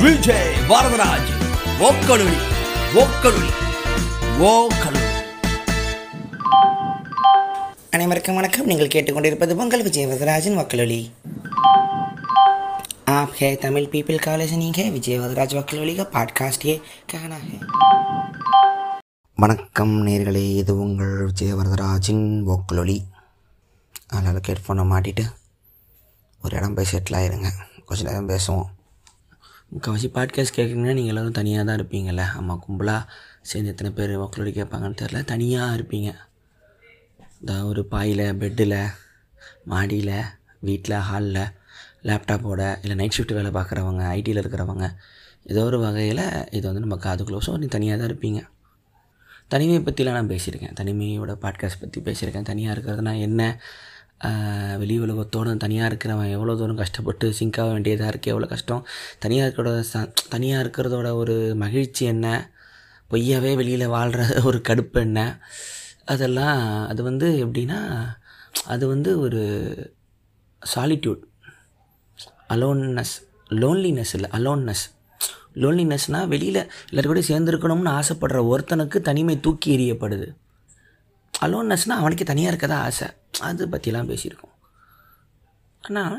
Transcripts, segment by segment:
விஜய் வரதராஜ் ஓக்கலுளி ஓக்கலுளி ஓக்கலுளி அனைவருக்கும் வணக்கம் நீங்கள் கேட்டுக்கொண்டிருப்பது பொங்கல் விஜய் வரதராஜன் வக்கலொலி आप है तमिल पीपल का लिसनिंग है विजय वरदराज वकलोली का पॉडकास्ट ये कहना है வணக்கம் நேர்களே இது உங்கள் விஜய வரதராஜின் வக்கலொலி அதனால் ஹெட்ஃபோனை மாட்டிட்டு ஒரு இடம் போய் செட்டில் ஆயிருங்க கொஞ்ச நேரம் பேசுவோம் முக்கால்வாசி பாட்காஸ்ட் கேட்குறீங்கன்னா நீங்கள் எல்லோரும் தனியாக தான் இருப்பீங்கள்ல ஆமாம் கும்பலாக சேர்ந்து எத்தனை பேர் வக்கலொலி கேட்பாங்கன்னு தெரில தனியாக இருப்பீங்க இந்த ஒரு பாயில் பெட்டில் மாடியில் வீட்டில் ஹாலில் லேப்டாப்போட இல்லை நைட் ஷிஃப்ட் வேலை பார்க்குறவங்க ஐடியில் இருக்கிறவங்க ஏதோ ஒரு வகையில் இது வந்து நம்ம காதுக்குள்ள ஸோ நீ தனியாக தான் இருப்பீங்க தனிமையை பற்றிலாம் நான் பேசியிருக்கேன் தனிமையோட பாட்காஸ்ட் பற்றி பேசியிருக்கேன் தனியாக இருக்கிறதுனா என்ன ஆஹ் வெளி உலகத்தோடு தனியாக இருக்கிறவன் எவ்வளோ தூரம் கஷ்டப்பட்டு சிங்க் ஆக வேண்டியதாக இருக்குது எவ்வளோ கஷ்டம் தனியாக இருக்கிறோட ச தனியாக இருக்கிறதோட ஒரு மகிழ்ச்சி என்ன பொய்யாவே வெளியில் வாழ்கிற ஒரு கடுப்பு என்ன அதெல்லாம் அது வந்து எப்படின்னா அது வந்து ஒரு சாலிட்யூட் அலோன்னஸ் லோன்லினஸ் இல்லை அலோன்னஸ் லோன்லினஸ்னால் வெளியில் எல்லாரும் கூட சேர்ந்துருக்கணும்னு ஆசைப்படுற ஒருத்தனுக்கு தனிமை தூக்கி எறியப்படுது அலோன்னஸ்னால் அவனுக்கு தனியாக இருக்கதா ஆசை அது பற்றிலாம் பேசியிருக்கோம் ஆனால்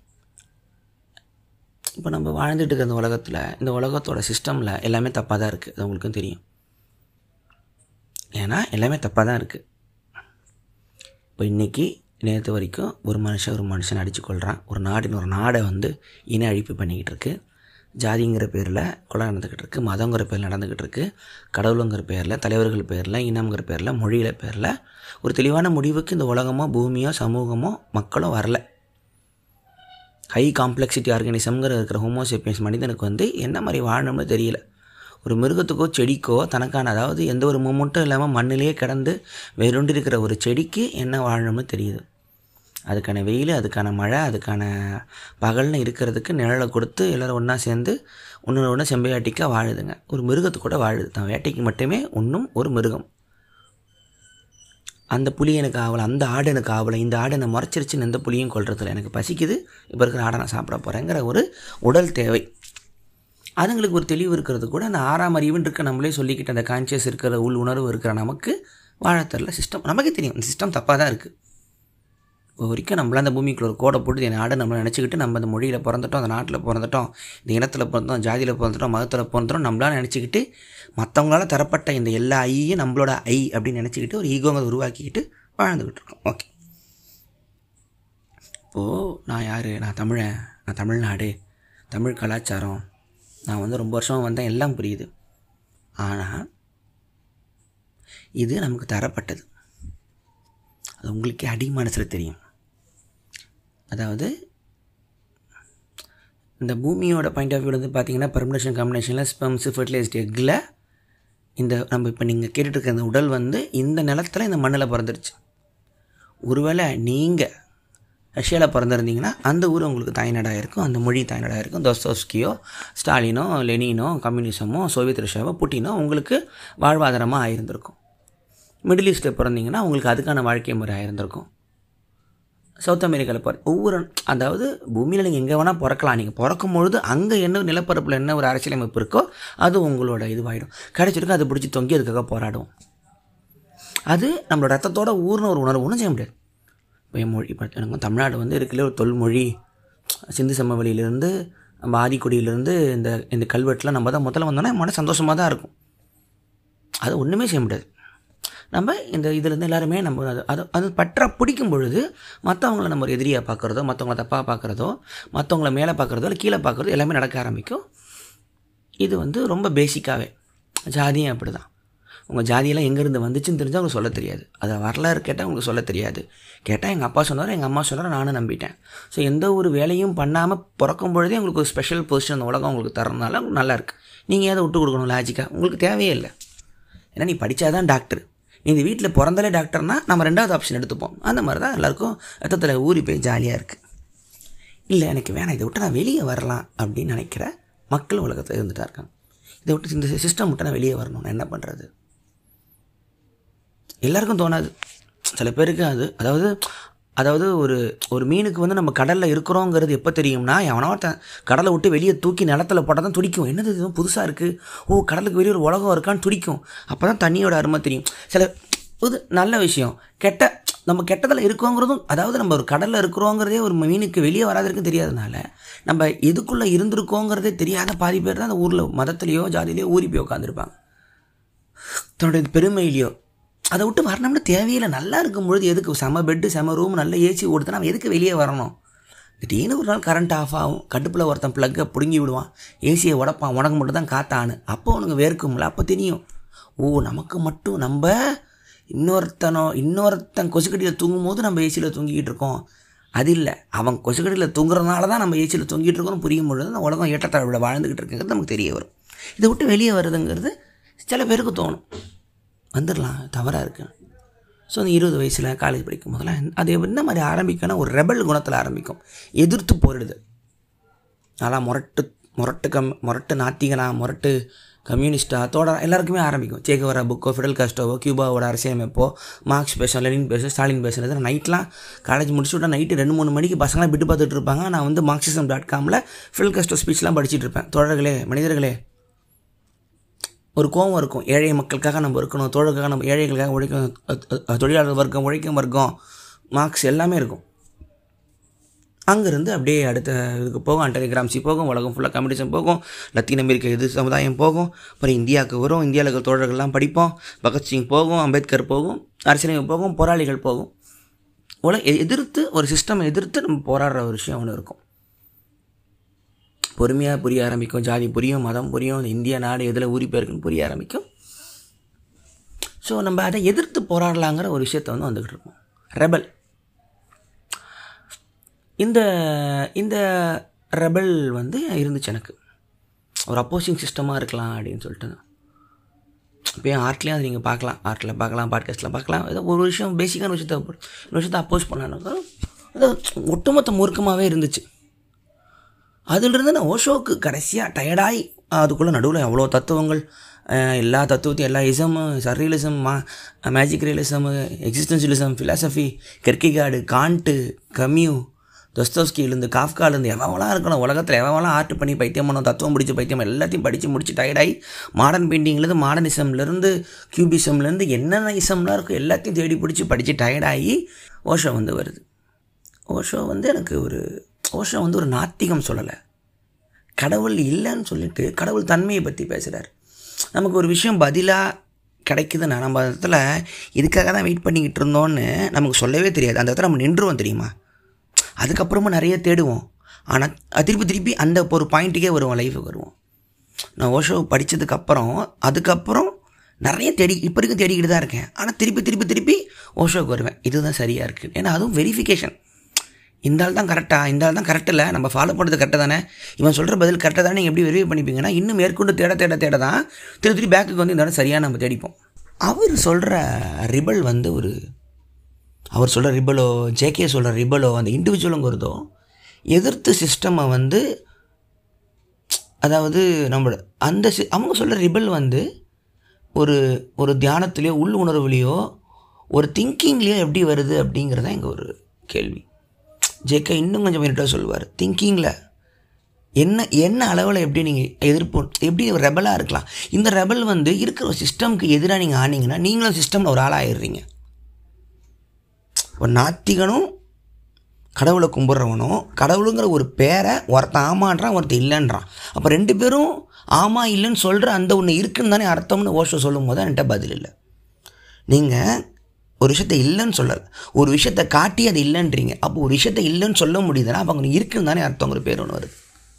இப்போ நம்ம வாழ்ந்துட்டு இருக்க இந்த உலகத்தில் இந்த உலகத்தோட சிஸ்டமில் எல்லாமே தப்பாக தான் இருக்குது அது உங்களுக்கும் தெரியும் ஏன்னா எல்லாமே தப்பாக தான் இருக்குது இப்போ இன்றைக்கி நேற்று வரைக்கும் ஒரு மனுஷன் ஒரு மனுஷன் அடித்து கொள்கிறான் ஒரு நாடுன்னு ஒரு நாடை வந்து இன அழிப்பு பண்ணிக்கிட்டு இருக்கு ஜாதிங்கிற பேரில் கொலை நடந்துக்கிட்டு இருக்கு மதங்கிற பேரில் நடந்துக்கிட்டு இருக்கு கடவுளுங்கிற பேரில் தலைவர்கள் பேரில் இனங்கிற பேரில் மொழியில் பேரில் ஒரு தெளிவான முடிவுக்கு இந்த உலகமோ பூமியோ சமூகமோ மக்களோ வரல ஹை காம்ப்ளெக்சிட்டி ஆர்கானிசம்ங்கிற இருக்கிற ஹோமோசேப்பியன்ஸ் மனிதனுக்கு வந்து என்ன மாதிரி வாழணும்னு தெரியல ஒரு மிருகத்துக்கோ செடிக்கோ தனக்கான அதாவது எந்த ஒரு மூமெண்ட்டும் இல்லாமல் மண்ணிலேயே கிடந்து வேறுண்டு இருக்கிற ஒரு செடிக்கு என்ன வாழணும்னு தெரியுது அதுக்கான வெயில் அதுக்கான மழை அதுக்கான பகல்னு இருக்கிறதுக்கு நிழலை கொடுத்து எல்லோரும் ஒன்றா சேர்ந்து ஒன்று ஒன்று செம்பையாட்டிக்காக வாழுதுங்க ஒரு மிருகத்து கூட வாழுது தான் வேட்டைக்கு மட்டுமே ஒன்றும் ஒரு மிருகம் அந்த புலி எனக்கு ஆகலை அந்த ஆடு எனக்கு ஆகலை இந்த ஆடு என்னை முறைச்சிருச்சுன்னு எந்த புலியும் கொள்றதில்ல எனக்கு பசிக்குது இப்போ இருக்கிற ஆடை நான் சாப்பிட போகிறேங்கிற ஒரு உடல் தேவை அதுங்களுக்கு ஒரு தெளிவு இருக்கிறது கூட அந்த ஆறாம் அறிவுன்னு இருக்க நம்மளே சொல்லிக்கிட்டு அந்த கான்சியஸ் இருக்கிற உள் உணர்வு இருக்கிற நமக்கு வாழத்தரல சிஸ்டம் நமக்கே தெரியும் இந்த சிஸ்டம் தப்பாக தான் இருக்குது இப்போ வரைக்கும் நம்மளாம் அந்த பூமிக்குள்ள ஒரு கோடை போட்டு என் நாடு நம்மளை நினச்சிக்கிட்டு நம்ம அந்த மொழியில் பிறந்துட்டோம் அந்த நாட்டில் பிறந்துட்டோம் இந்த இனத்தில் பிறந்தோம் ஜாதியில் பிறந்துட்டோம் மதத்தில் பிறந்துட்டோம் நம்மளாம் நினச்சிக்கிட்டு மற்றவங்களால தரப்பட்ட இந்த எல்லா ஐயும் நம்மளோட ஐ அப்படின்னு நினச்சிக்கிட்டு ஒரு ஈகோங்க உருவாக்கிக்கிட்டு வாழ்ந்துக்கிட்டு இருக்கோம் ஓகே இப்போது நான் யார் நான் தமிழன் நான் தமிழ்நாடு தமிழ் கலாச்சாரம் நான் வந்து ரொம்ப வருஷம் வந்தேன் எல்லாம் புரியுது ஆனால் இது நமக்கு தரப்பட்டது அது உங்களுக்கே அடி மனசில் தெரியும் அதாவது இந்த பூமியோட பாயிண்ட் ஆஃப் வியூ வந்து பார்த்தீங்கன்னா பெர்மினேஷன் காம்பினேஷனில் ஸ்பெம்ஸ் ஃபர்டிலைஸ்ட் எக்கில் இந்த நம்ம இப்போ நீங்கள் கேட்டுட்டு இருக்க இந்த உடல் வந்து இந்த நிலத்தில் இந்த மண்ணில் பிறந்துருச்சு ஒருவேளை நீங்கள் ரஷ்யாவில் பிறந்திருந்தீங்கன்னா அந்த ஊர் உங்களுக்கு தாய்நாடாக இருக்கும் அந்த மொழி தாய்நாடாக இருக்கும் தோஸ்தோஸ்கியோ ஸ்டாலினோ லெனினோ கம்யூனிசமோ சோவியத் ரஷ்யாவோ புட்டினோ உங்களுக்கு வாழ்வாதாரமாக ஆயிருந்திருக்கும் மிடில் ஈஸ்ட்டில் பிறந்தீங்கன்னா உங்களுக்கு அதுக்கான வாழ்க்கை முறை ஆயிருந்திருக்கும் சவுத் அமெரிக்காவில் பிற ஒவ்வொரு அதாவது பூமியில் நீங்கள் எங்கே வேணால் பிறக்கலாம் நீங்கள் பிறக்கும் பொழுது அங்கே என்ன நிலப்பரப்பில் என்ன ஒரு அரசியலமைப்பு இருக்கோ அது உங்களோட இதுவாகிடும் கிடைச்சிருக்கும் அதை பிடிச்சி தொங்கி அதுக்காக போராடுவோம் அது நம்மளோட ரத்தத்தோட ஊர்ன ஒரு உணர்வு ஒன்றும் செய்ய முடியாது இப்போ என் மொழி இப்போ எனக்கு தமிழ்நாடு வந்து இருக்குல்ல ஒரு தொல்மொழி சிந்து சமவெளியிலேருந்து நம்ம ஆதிக்குடியிலேருந்து இந்த இந்த கல்வெட்டில் நம்ம தான் முதல்ல வந்தோன்னா மன சந்தோஷமாக தான் இருக்கும் அது ஒன்றுமே செய்ய முடியாது நம்ம இந்த இதுலேருந்து எல்லாருமே நம்ம அது அது அது பற்ற பிடிக்கும் பொழுது மற்றவங்கள நம்ம ஒரு எதிரியாக பார்க்குறதோ மற்றவங்கள தப்பாக பார்க்குறதோ மற்றவங்கள மேலே பார்க்குறதோ இல்லை கீழே பார்க்குறதோ எல்லாமே நடக்க ஆரம்பிக்கும் இது வந்து ரொம்ப பேசிக்காகவே ஜாதியும் அப்படி தான் உங்கள் ஜாதியெல்லாம் எங்கேருந்து வந்துச்சுன்னு தெரிஞ்சால் உங்களுக்கு சொல்ல தெரியாது அதை வரலாறு கேட்டால் உங்களுக்கு சொல்ல தெரியாது கேட்டால் எங்கள் அப்பா சொன்னார் எங்கள் அம்மா சொன்னார் நானும் நம்பிட்டேன் ஸோ எந்த ஒரு வேலையும் பண்ணாமல் பிறக்கும் பொழுதே உங்களுக்கு ஒரு ஸ்பெஷல் பொசிஷன் அந்த உலகம் உங்களுக்கு தரதுனால உங்களுக்கு நல்லா இருக்குது நீங்கள் ஏதை விட்டு கொடுக்கணும் லாஜிக்காக உங்களுக்கு தேவையே இல்லை ஏன்னா நீ படித்தாதான் டாக்டர் நீ இந்த வீட்டில் பிறந்தாலே டாக்டர்னா நம்ம ரெண்டாவது ஆப்ஷன் எடுத்துப்போம் அந்த மாதிரி தான் எல்லாருக்கும் ரத்தத்தில் ஊறி போய் ஜாலியாக இருக்குது இல்லை எனக்கு வேணாம் இதை விட்டு நான் வெளியே வரலாம் அப்படின்னு நினைக்கிற மக்கள் உலகத்தில் இருந்துட்டா இருக்காங்க இதை விட்டு இந்த சிஸ்டம் விட்டு நான் வெளியே வரணும் நான் என்ன பண்ணுறது எல்லாருக்கும் தோணாது சில பேருக்கு அது அதாவது அதாவது ஒரு ஒரு மீனுக்கு வந்து நம்ம கடலில் இருக்கிறோங்கிறது எப்போ தெரியும்னா எவனோ ஒருத்தன் கடலை விட்டு வெளியே தூக்கி நிலத்துல போட்டால் தான் துடிக்கும் என்னது இது புதுசாக இருக்குது ஓ கடலுக்கு வெளியே ஒரு உலகம் இருக்கான்னு துடிக்கும் அப்போ தான் தண்ணியோட அருமை தெரியும் சில இது நல்ல விஷயம் கெட்ட நம்ம கெட்டதில் இருக்கோங்கிறதும் அதாவது நம்ம ஒரு கடலில் இருக்கிறோங்கிறதே ஒரு மீனுக்கு வெளியே வராதருக்கு தெரியாதனால நம்ம எதுக்குள்ளே இருந்திருக்கோங்கிறதே தெரியாத பாதி பேர் தான் அந்த ஊரில் மதத்துலேயோ ஜாதியிலையோ ஊறி போய் உட்காந்துருப்பாங்க தன்னுடைய பெருமையிலையோ அதை விட்டு வரணும்னு தேவையில்லை நல்லா இருக்கும் பொழுது எதுக்கு செம பெட்டு செம ரூம் நல்ல ஏசி ஓடுதுன்னா அவன் எதுக்கு வெளியே வரணும் திடீர்னு ஒரு நாள் கரண்ட் ஆஃப் ஆகும் கட்டுப்பில் ஒருத்தன் ப்ளக்கை பிடுங்கி விடுவான் ஏசியை உடப்பான் உனக்கு மட்டும் தான் காத்தானு அப்போ உனக்கு வேர்க்கும்ல அப்போ தெரியும் ஓ நமக்கு மட்டும் நம்ம இன்னொருத்தனோ இன்னொருத்தன் கொசுக்கடியில் தூங்கும் போது நம்ம ஏசியில் தூங்கிக்கிட்டு இருக்கோம் அது இல்லை அவன் கொசுக்கடியில் தூங்குறதுனால தான் நம்ம ஏசியில் தூங்கிட்டு இருக்கோம்னு புரியும் பொழுது அந்த உலகம் ஏற்றத்தாழ்வில் வாழ்ந்துக்கிட்டு இருக்குங்கிறது நமக்கு தெரிய வரும் இதை விட்டு வெளியே வருதுங்கிறது சில பேருக்கு தோணும் வந்துடலாம் தவறாக இருக்கு ஸோ அந்த இருபது வயசில் காலேஜ் படிக்கும் போதெல்லாம் அது என்ன மாதிரி ஆரம்பிக்கும்னா ஒரு ரெபல் குணத்தில் ஆரம்பிக்கும் எதிர்த்து போரிடுது நல்லா முரட்டு முரட்டு கம் முரட்டு நாத்திகனா முரட்டு கம்யூனிஸ்டா தோட எல்லாருக்குமே ஆரம்பிக்கும் சேகவரா புக்கோ ஃபிடல் காஸ்டோவோ கியூபாவோட அரசியலமைப்போ மார்க்ஸ் பேசும் லெனின் பேசும் ஸ்டாலின் பேசுறது நைட்லாம் காலேஜ் முடிச்சு விட்டா நைட்டு ரெண்டு மூணு மணிக்கு பசங்களாம் விட்டு பார்த்துட்டு இருப்பாங்க நான் வந்து மார்க்சிசம் டாட் காமில் ஃபிடல் காஸ்டோ ஸ்பீச்லாம் படிச்சுட்டு இருப்பேன் தோழர்களே மனிதர்களே ஒரு கோவம் இருக்கும் ஏழை மக்களுக்காக நம்ம இருக்கணும் தோழர்களுக்காக நம்ம ஏழைகளுக்காக உழைக்கும் அ- அ- தொழிலாளர் வர்க்கம் உழைக்கும் வர்க்கம் மார்க்ஸ் எல்லாமே இருக்கும் அங்கேருந்து அப்படியே அடுத்த இதுக்கு போகும் அண்டனி கிராம்சி போகும் உலகம் ஃபுல்லாக கம்யூனிசம் போகும் லத்தீன் அமெரிக்க எது சமுதாயம் போகும் அப்புறம் இந்தியாவுக்கு வரும் இந்தியாவில் இருக்கிற தோழர்கள்லாம் படிப்போம் பகத்சிங் போகும் அம்பேத்கர் போகும் அரசியலமைப்பு போகும் போராளிகள் போகும் உல எ- எதிர்த்து ஒரு சிஸ்டம் எதிர்த்து நம்ம போராடுற ஒரு விஷயம் ஒன்று இருக்கும் பொறுமையாக புரிய ஆரம்பிக்கும் ஜாதி புரியும் மதம் புரியும் இந்த இந்திய நாடு எதில் ஊறி போயிருக்குன்னு புரிய ஆரம்பிக்கும் ஸோ நம்ம அதை எதிர்த்து போராடலாங்கிற ஒரு விஷயத்தை வந்து வந்துக்கிட்டு இருக்கோம் ரெபல் இந்த இந்த ரெபல் வந்து இருந்துச்சு எனக்கு ஒரு அப்போசிங் சிஸ்டமாக இருக்கலாம் அப்படின்னு சொல்லிட்டு தான் இப்போ என் ஆர்ட்லேயும் அதை நீங்கள் பார்க்கலாம் ஆர்ட்டில் பார்க்கலாம் பாட்காஸ்ட்டில் பார்க்கலாம் ஏதோ ஒரு விஷயம் பேசிக்கான விஷயத்தை ஒரு விஷயத்தை அப்போஸ் பண்ணாங்க அது ஒட்டுமொத்த மூர்க்கமாகவே இருந்துச்சு அதிலிருந்து நான் ஓஷோவுக்கு கடைசியாக டயர்டாகி அதுக்குள்ளே நடுவில் அவ்வளோ தத்துவங்கள் அஹ், எல்லா தத்துவத்தையும் எல்லா இசமு சர்ரியலிசம் மா magic realism existentialism philosophy Kierkegaard Kant Camus தொஸ்தோஸ்கிலேருந்து காஃப்காலேருந்து எவன்லாம் இருக்கணும் உலகத்தில் எவன்லாம் ஆர்ட் பண்ணி பைத்தியம் பண்ணணும் தத்துவம் பிடிச்ச பைத்தியம் எல்லாத்தையும் படித்து முடிச்சு டயர்டாகி மாடர்ன் பெயிண்டிங்லேருந்து மாடர்னிசம்லேருந்து கியூபிசம்லேருந்து என்னென்ன இசம்லாம் இருக்கோ எல்லாத்தையும் தேடி பிடிச்சி படித்து டயர்டாகி ஓஷோ வந்து வருது ஓஷோ வந்து எனக்கு ஒரு ஓஷோ வந்து ஒரு நாத்திகம் சொல்லலை கடவுள் இல்லைன்னு சொல்லிட்டு கடவுள் தன்மையை பற்றி பேசுகிறார் நமக்கு ஒரு விஷயம் பதிலாக கிடைக்குதுன்னா நம்ம அந்த இடத்துல இதுக்காக தான் வெயிட் பண்ணிக்கிட்டு இருந்தோன்னு நமக்கு சொல்லவே தெரியாது அந்த இடத்துல நம்ம நின்றுவோம் தெரியுமா அதுக்கப்புறமா நிறைய தேடுவோம் ஆனால் திருப்பி திருப்பி அந்த ஒரு பாயிண்ட்டுக்கே வருவோம் லைஃபுக்கு வருவோம் நான் ஓஷோ படித்ததுக்கப்புறம் அதுக்கப்புறம் நிறைய தேடி இப்போ வரைக்கும் தேடிக்கிட்டு தான் இருக்கேன் ஆனால் திருப்பி திருப்பி திருப்பி ஓஷோவுக்கு வருவேன் இதுதான் சரியாக இருக்குது ஏன்னா அதுவும் வெரிஃபிகேஷன் இந்த ஆள் தான் கரெக்டாக இந்த ஆள் தான் கரெக்ட் இல்லை நம்ம ஃபாலோ பண்ணுறது கரெக்டாக தானே இவன் சொல்கிற பதில் கரெக்டாக தானே நீங்கள் எப்படி வெரிஃபை பண்ணிப்பீங்கன்னா இன்னும் மேற்கொண்டு தேட தேட தேட தான் திருப்பி திருப்பி பேக்குக்கு வந்து இந்த இடம் சரியாக நம்ம தேடிப்போம் அவர் சொல்கிற ரிபல் வந்து ஒரு அவர் சொல்கிற ரிபலோ ஜேகே சொல்கிற ரிபலோ அந்த இண்டிவிஜுவலுங்கிறதோ எதிர்த்து சிஸ்டமை வந்து அதாவது நம்மளோட அந்த சி- அவங்க சொல்கிற ரிபல் வந்து ஒரு ஒரு தியானத்துலேயோ உள் உணர்வுலேயோ ஒரு திங்கிங்லேயோ எப்படி வருது அப்படிங்கிறது தான் எங்கள் ஒரு கேள்வி ஜேகே இன்னும் கொஞ்சம் மினிட்டாக சொல்லுவார் திங்கிங்கில் என்ன என்ன அளவில் எப்படி நீங்கள் எதிர்ப்பு எப்படி ஒரு ரெபலாக இருக்கலாம் இந்த ரெபல் வந்து இருக்கிற ஒரு சிஸ்டம்க்கு எதிராக நீங்கள் ஆனீங்கன்னா நீங்களும் சிஸ்டமில் ஒரு ஆளாக ஆயிடுறீங்க ஒரு நாத்திகனும் கடவுளை கும்பிட்றவனும் கடவுளுங்கிற ஒரு பேரை ஒருத்தன் ஆமான்றான் ஒருத்தன் இல்லைன்றான் அப்போ ரெண்டு பேரும் ஆமா இல்லைன்னு சொல்கிற அந்த ஒன்று இருக்குன்னு தானே அர்த்தம்னு ஓஷோ சொல்லும் போது என்கிட்ட பதில் இல்லை நீங்கள் ஒரு விஷயத்த இல்லைன்னு சொல்லலை ஒரு விஷயத்த காட்டி அது இல்லைன்றீங்க அப்போ ஒரு விஷயத்த இல்லைன்னு சொல்ல முடியுதுன்னா அப்போ அங்கே இருக்குன்னு தானே அர்த்தங்கிற பேர் ஒன்று வருது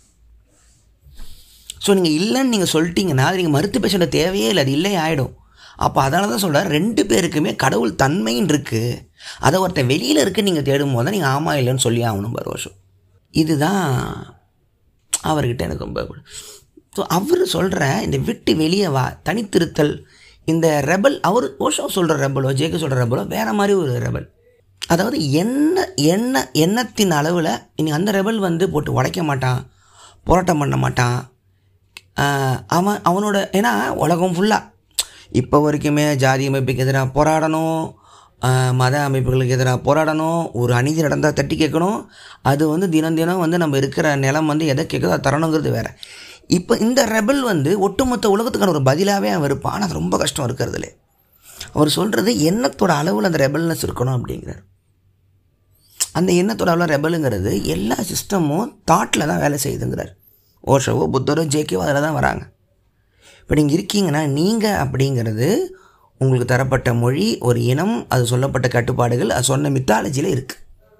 ஸோ நீங்கள் இல்லைன்னு நீங்கள் சொல்லிட்டீங்கன்னா அது நீங்கள் மறுத்து பேச தேவையே இல்லை அது இல்லை ஆகிடும் அப்போ அதனால தான் சொல்கிறேன் ரெண்டு பேருக்குமே கடவுள் தன்மைன்னு இருக்குது அதை ஒருத்தன் வெளியில் இருக்கு நீங்கள் தேடும் போது தான் நீங்கள் ஆமாம் இல்லைன்னு சொல்லி ஆகணும் ஒரு வருஷம் இதுதான் அவர்கிட்ட எனக்கு ரொம்ப ஸோ அவர் சொல்கிற இந்த விட்டு வெளியே வா தனித்திருத்தல் இந்த ரெபல் அவர் ஓஷோ சொல்கிற ரெபலோ ஜேக்கு சொல்கிற ரெபலோ வேறு மாதிரி ஒரு ரெபல் அதாவது என்ன என்ன எண்ணத்தின் அளவில் இனி அந்த ரெபல் வந்து போட்டு உடைக்க மாட்டான் போராட்டம் பண்ண மாட்டான் ஆஹ் அவன் அவனோட ஏன்னா உலகம் ஃபுல்லாக இப்போ வரைக்குமே ஜாதி அமைப்புக்கு எதிராக போராடணும் ஆஹ், மத அமைப்புகளுக்கு எதிராக போராடணும் ஒரு அநீதி நடந்தால் தட்டி கேட்கணும் அது வந்து தினம் தினம் வந்து நம்ம இருக்கிற நிலம் வந்து எதை கேட்குதோ அதை தரணுங்கிறது வேறு இப்போ இந்த ரெபல் வந்து ஒட்டுமொத்த உலகத்துக்கான ஒரு பதிலாகவே அவன் இருப்பான் ஆனால் அது ரொம்ப கஷ்டம் இருக்கிறதுலே அவர் சொல்கிறது எண்ணத்தோட அளவில் அந்த ரெபல்னஸ் இருக்கணும் அப்படிங்கிறார் அந்த எண்ணத்தோட அளவில் ரெபலுங்கிறது எல்லா சிஸ்டமும் தாட்டில் தான் வேலை செய்யுதுங்கிறார் ஓஷோவோ புத்தரோ ஜேகேவோ அதில் தான் வராங்க இப்போ நீங்கள் இருக்கீங்கன்னா நீங்கள் அப்படிங்கிறது உங்களுக்கு தரப்பட்ட மொழி ஒரு இனம் அது சொல்லப்பட்ட கட்டுப்பாடுகள் அது சொன்ன மித்தாலஜியில் இருக்குது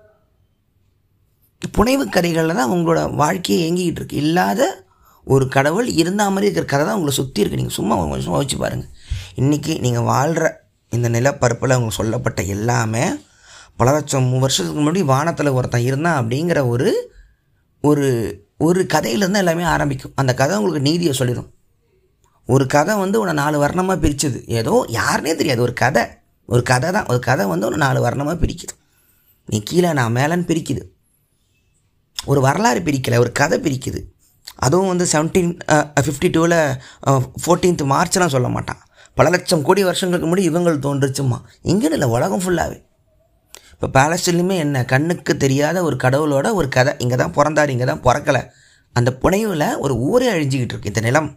புனைவு கதைகளில் தான் உங்களோட வாழ்க்கையை இயங்கிக்கிட்டு இருக்கு இல்லாத ஒரு கடவுள் இருந்த மாதிரி இருக்கிற கதை தான் உங்களை சுற்றி இருக்குது நீங்கள் சும்மா ஒரு நிமிஷம் யோசிச்சு பாருங்கள் இன்றைக்கி நீங்கள் வாழ்கிற இந்த நிலப்பரப்பில் உங்களுக்கு சொல்லப்பட்ட எல்லாமே பல லட்சம் வருஷத்துக்கு முன்னாடி வானத்தில் ஒருத்தன் இருந்தான் அப்படிங்கிற ஒரு ஒரு ஒரு கதையிலேருந்து எல்லாமே ஆரம்பிக்கும் அந்த கதை உங்களுக்கு நீதியை சொல்லிடும் ஒரு கதை வந்து உன்னை நாலு வர்ணமாக பிரிச்சுது ஏதோ யாருனே தெரியாது ஒரு கதை ஒரு கதை தான் ஒரு கதை வந்து உன்னை நாலு வர்ணமாக பிரிக்குது நீ கீழே நான் மேலேன்னு பிரிக்குது ஒரு வரலாறு பிரிக்கலை ஒரு கதை பிரிக்குது அதுவும் வந்து செவன்டீன் ஃபிஃப்டி டூவில் ஃபோர்டீன்த் மார்ச்லாம் சொல்ல மாட்டான் பல லட்சம் கோடி வருஷங்களுக்கு முன்னாடி இவங்கள் தோன்றுச்சுமா இங்கேன்னு இல்லை உலகம் ஃபுல்லாகவே இப்போ பேலஸ்டீன்லையுமே என்ன கண்ணுக்கு தெரியாத ஒரு கடவுளோட ஒரு கதை இங்கே தான் பிறந்தார் இங்கே தான் பிறக்கலை அந்த புனைவில் ஒரு ஊரே அழிஞ்சிக்கிட்டு இருக்கு இந்த நிலம்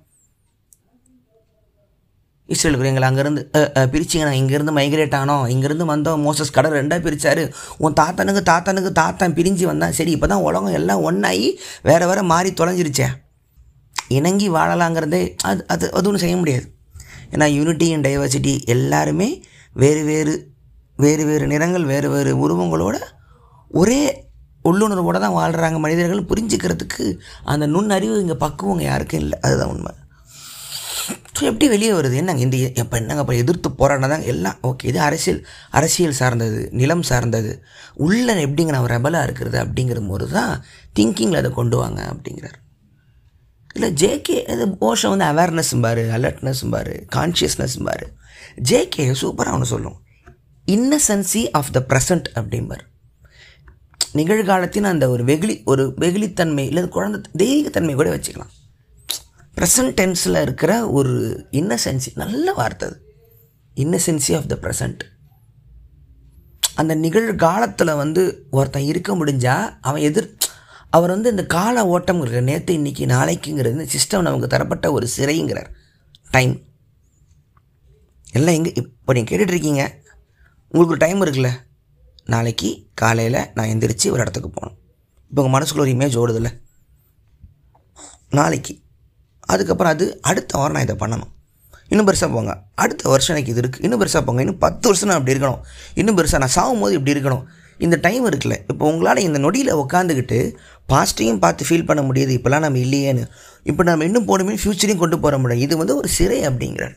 இஸ்ரேலுக்கு எங்களை அங்கேருந்து பிரிச்சிங்கன்னா இங்கேருந்து மைக்ரேட் ஆனோம் இங்கேருந்து வந்தோம் மோசஸ் கடல் ரெண்டாக பிரித்தாரு உன் தாத்தனுக்கு தாத்தனுக்கு தாத்தன் பிரிஞ்சு வந்தான் சரி இப்போ தான் உலகம் எல்லாம் ஒன்றாகி வேறு வேறு மாறி தொலைஞ்சிருச்சே இணங்கி வாழலாங்கிறதே அது அது அது ஒன்றும் செய்ய முடியாது ஏன்னா யூனிட்டி அண்ட் டைவர்சிட்டி எல்லாருமே வேறு வேறு வேறு வேறு நிறங்கள் வேறு வேறு உருவங்களோட ஒரே உள்ளுணர்வோடு தான் வாழ்கிறாங்க மனிதர்கள் புரிஞ்சுக்கிறதுக்கு அந்த நுண்ணறிவு இங்கே பக்குவங்க யாருக்கும் இல்லை அதுதான் உண்மை ஸோ எப்படி வெளியே வருது என்னங்க இந்த எப்போ என்னங்க இப்போ எதிர்த்து போராடினதாங்க எல்லாம் ஓகே இது அரசியல் அரசியல் சார்ந்தது நிலம் சார்ந்தது உள்ள எப்படிங்க நான் ரெபலாக இருக்கிறது அப்படிங்கிற போது தான் திங்கிங்கில் அதை கொண்டு வாங்க அப்படிங்கிறார் இல்லை ஜேகே அது ஓஷம் வந்து அவேர்னஸும் பாரு அலர்ட்னஸும் பாரு கான்ஷியஸ்னஸும் பாரு ஜேகே சூப்பராக ஒன்று சொல்லும் இன்னசென்சி ஆஃப் த ப்ரெசன்ட் அப்படிம்பார் நிகழ்காலத்தின் அந்த ஒரு வெகுளி ஒரு வெகுளித்தன்மை இல்லை குழந்தை தெய்வீகத்தன்மை கூட வச்சுக்கலாம் ப்ரெசன்ட் டென்ஸில் இருக்கிற ஒரு இன்னசென்சி நல்ல வார்த்தை அது இன்னசென்சி ஆஃப் த ப்ரெசன்ட் அந்த நிகழ்காலத்தில் வந்து ஒருத்தன் இருக்க முடிஞ்சால் அவன் எதிர் அவர் வந்து இந்த கால ஓட்டம் இருக்கிற நேற்று இன்னைக்கு நாளைக்குங்கிறது இந்த சிஸ்டம் நமக்கு தரப்பட்ட ஒரு சிறைங்கிறார் டைம் எல்லாம் எங்கே இப்போ நீங்கள் கேட்டுட்ருக்கீங்க உங்களுக்கு ஒரு டைம் இருக்குல்ல நாளைக்கு காலையில் நான் எந்திரிச்சு ஒரு இடத்துக்கு போகணும் இப்போ உங்கள் மனசுக்குள்ள ஒரு இமேஜ் ஓடுதில்ல நாளைக்கு அதுக்கப்புறம் அது அடுத்த வாரம் நான் இதை பண்ணணும் இன்னும் பெருசாக போங்க அடுத்த வருஷம் எனக்கு இது இருக்குது இன்னும் பெருசாக போங்க இன்னும் பத்து வருஷம் நான் அப்படி இருக்கணும் இன்னும் பெருசாக நான் சாகும் போது இப்படி இருக்கணும் இந்த டைம் இருக்குல்ல இப்போ உங்களால் இந்த நொடியில் உட்காந்துக்கிட்டு பாஸ்ட்டையும் பார்த்து ஃபீல் பண்ண முடியுது இப்போலாம் நம்ம இல்லையேன்னு இப்போ நம்ம இன்னும் போகணுமே ஃப்யூச்சரையும் கொண்டு போகிற முடியும் இது வந்து ஒரு சிறை அப்படிங்கிறார்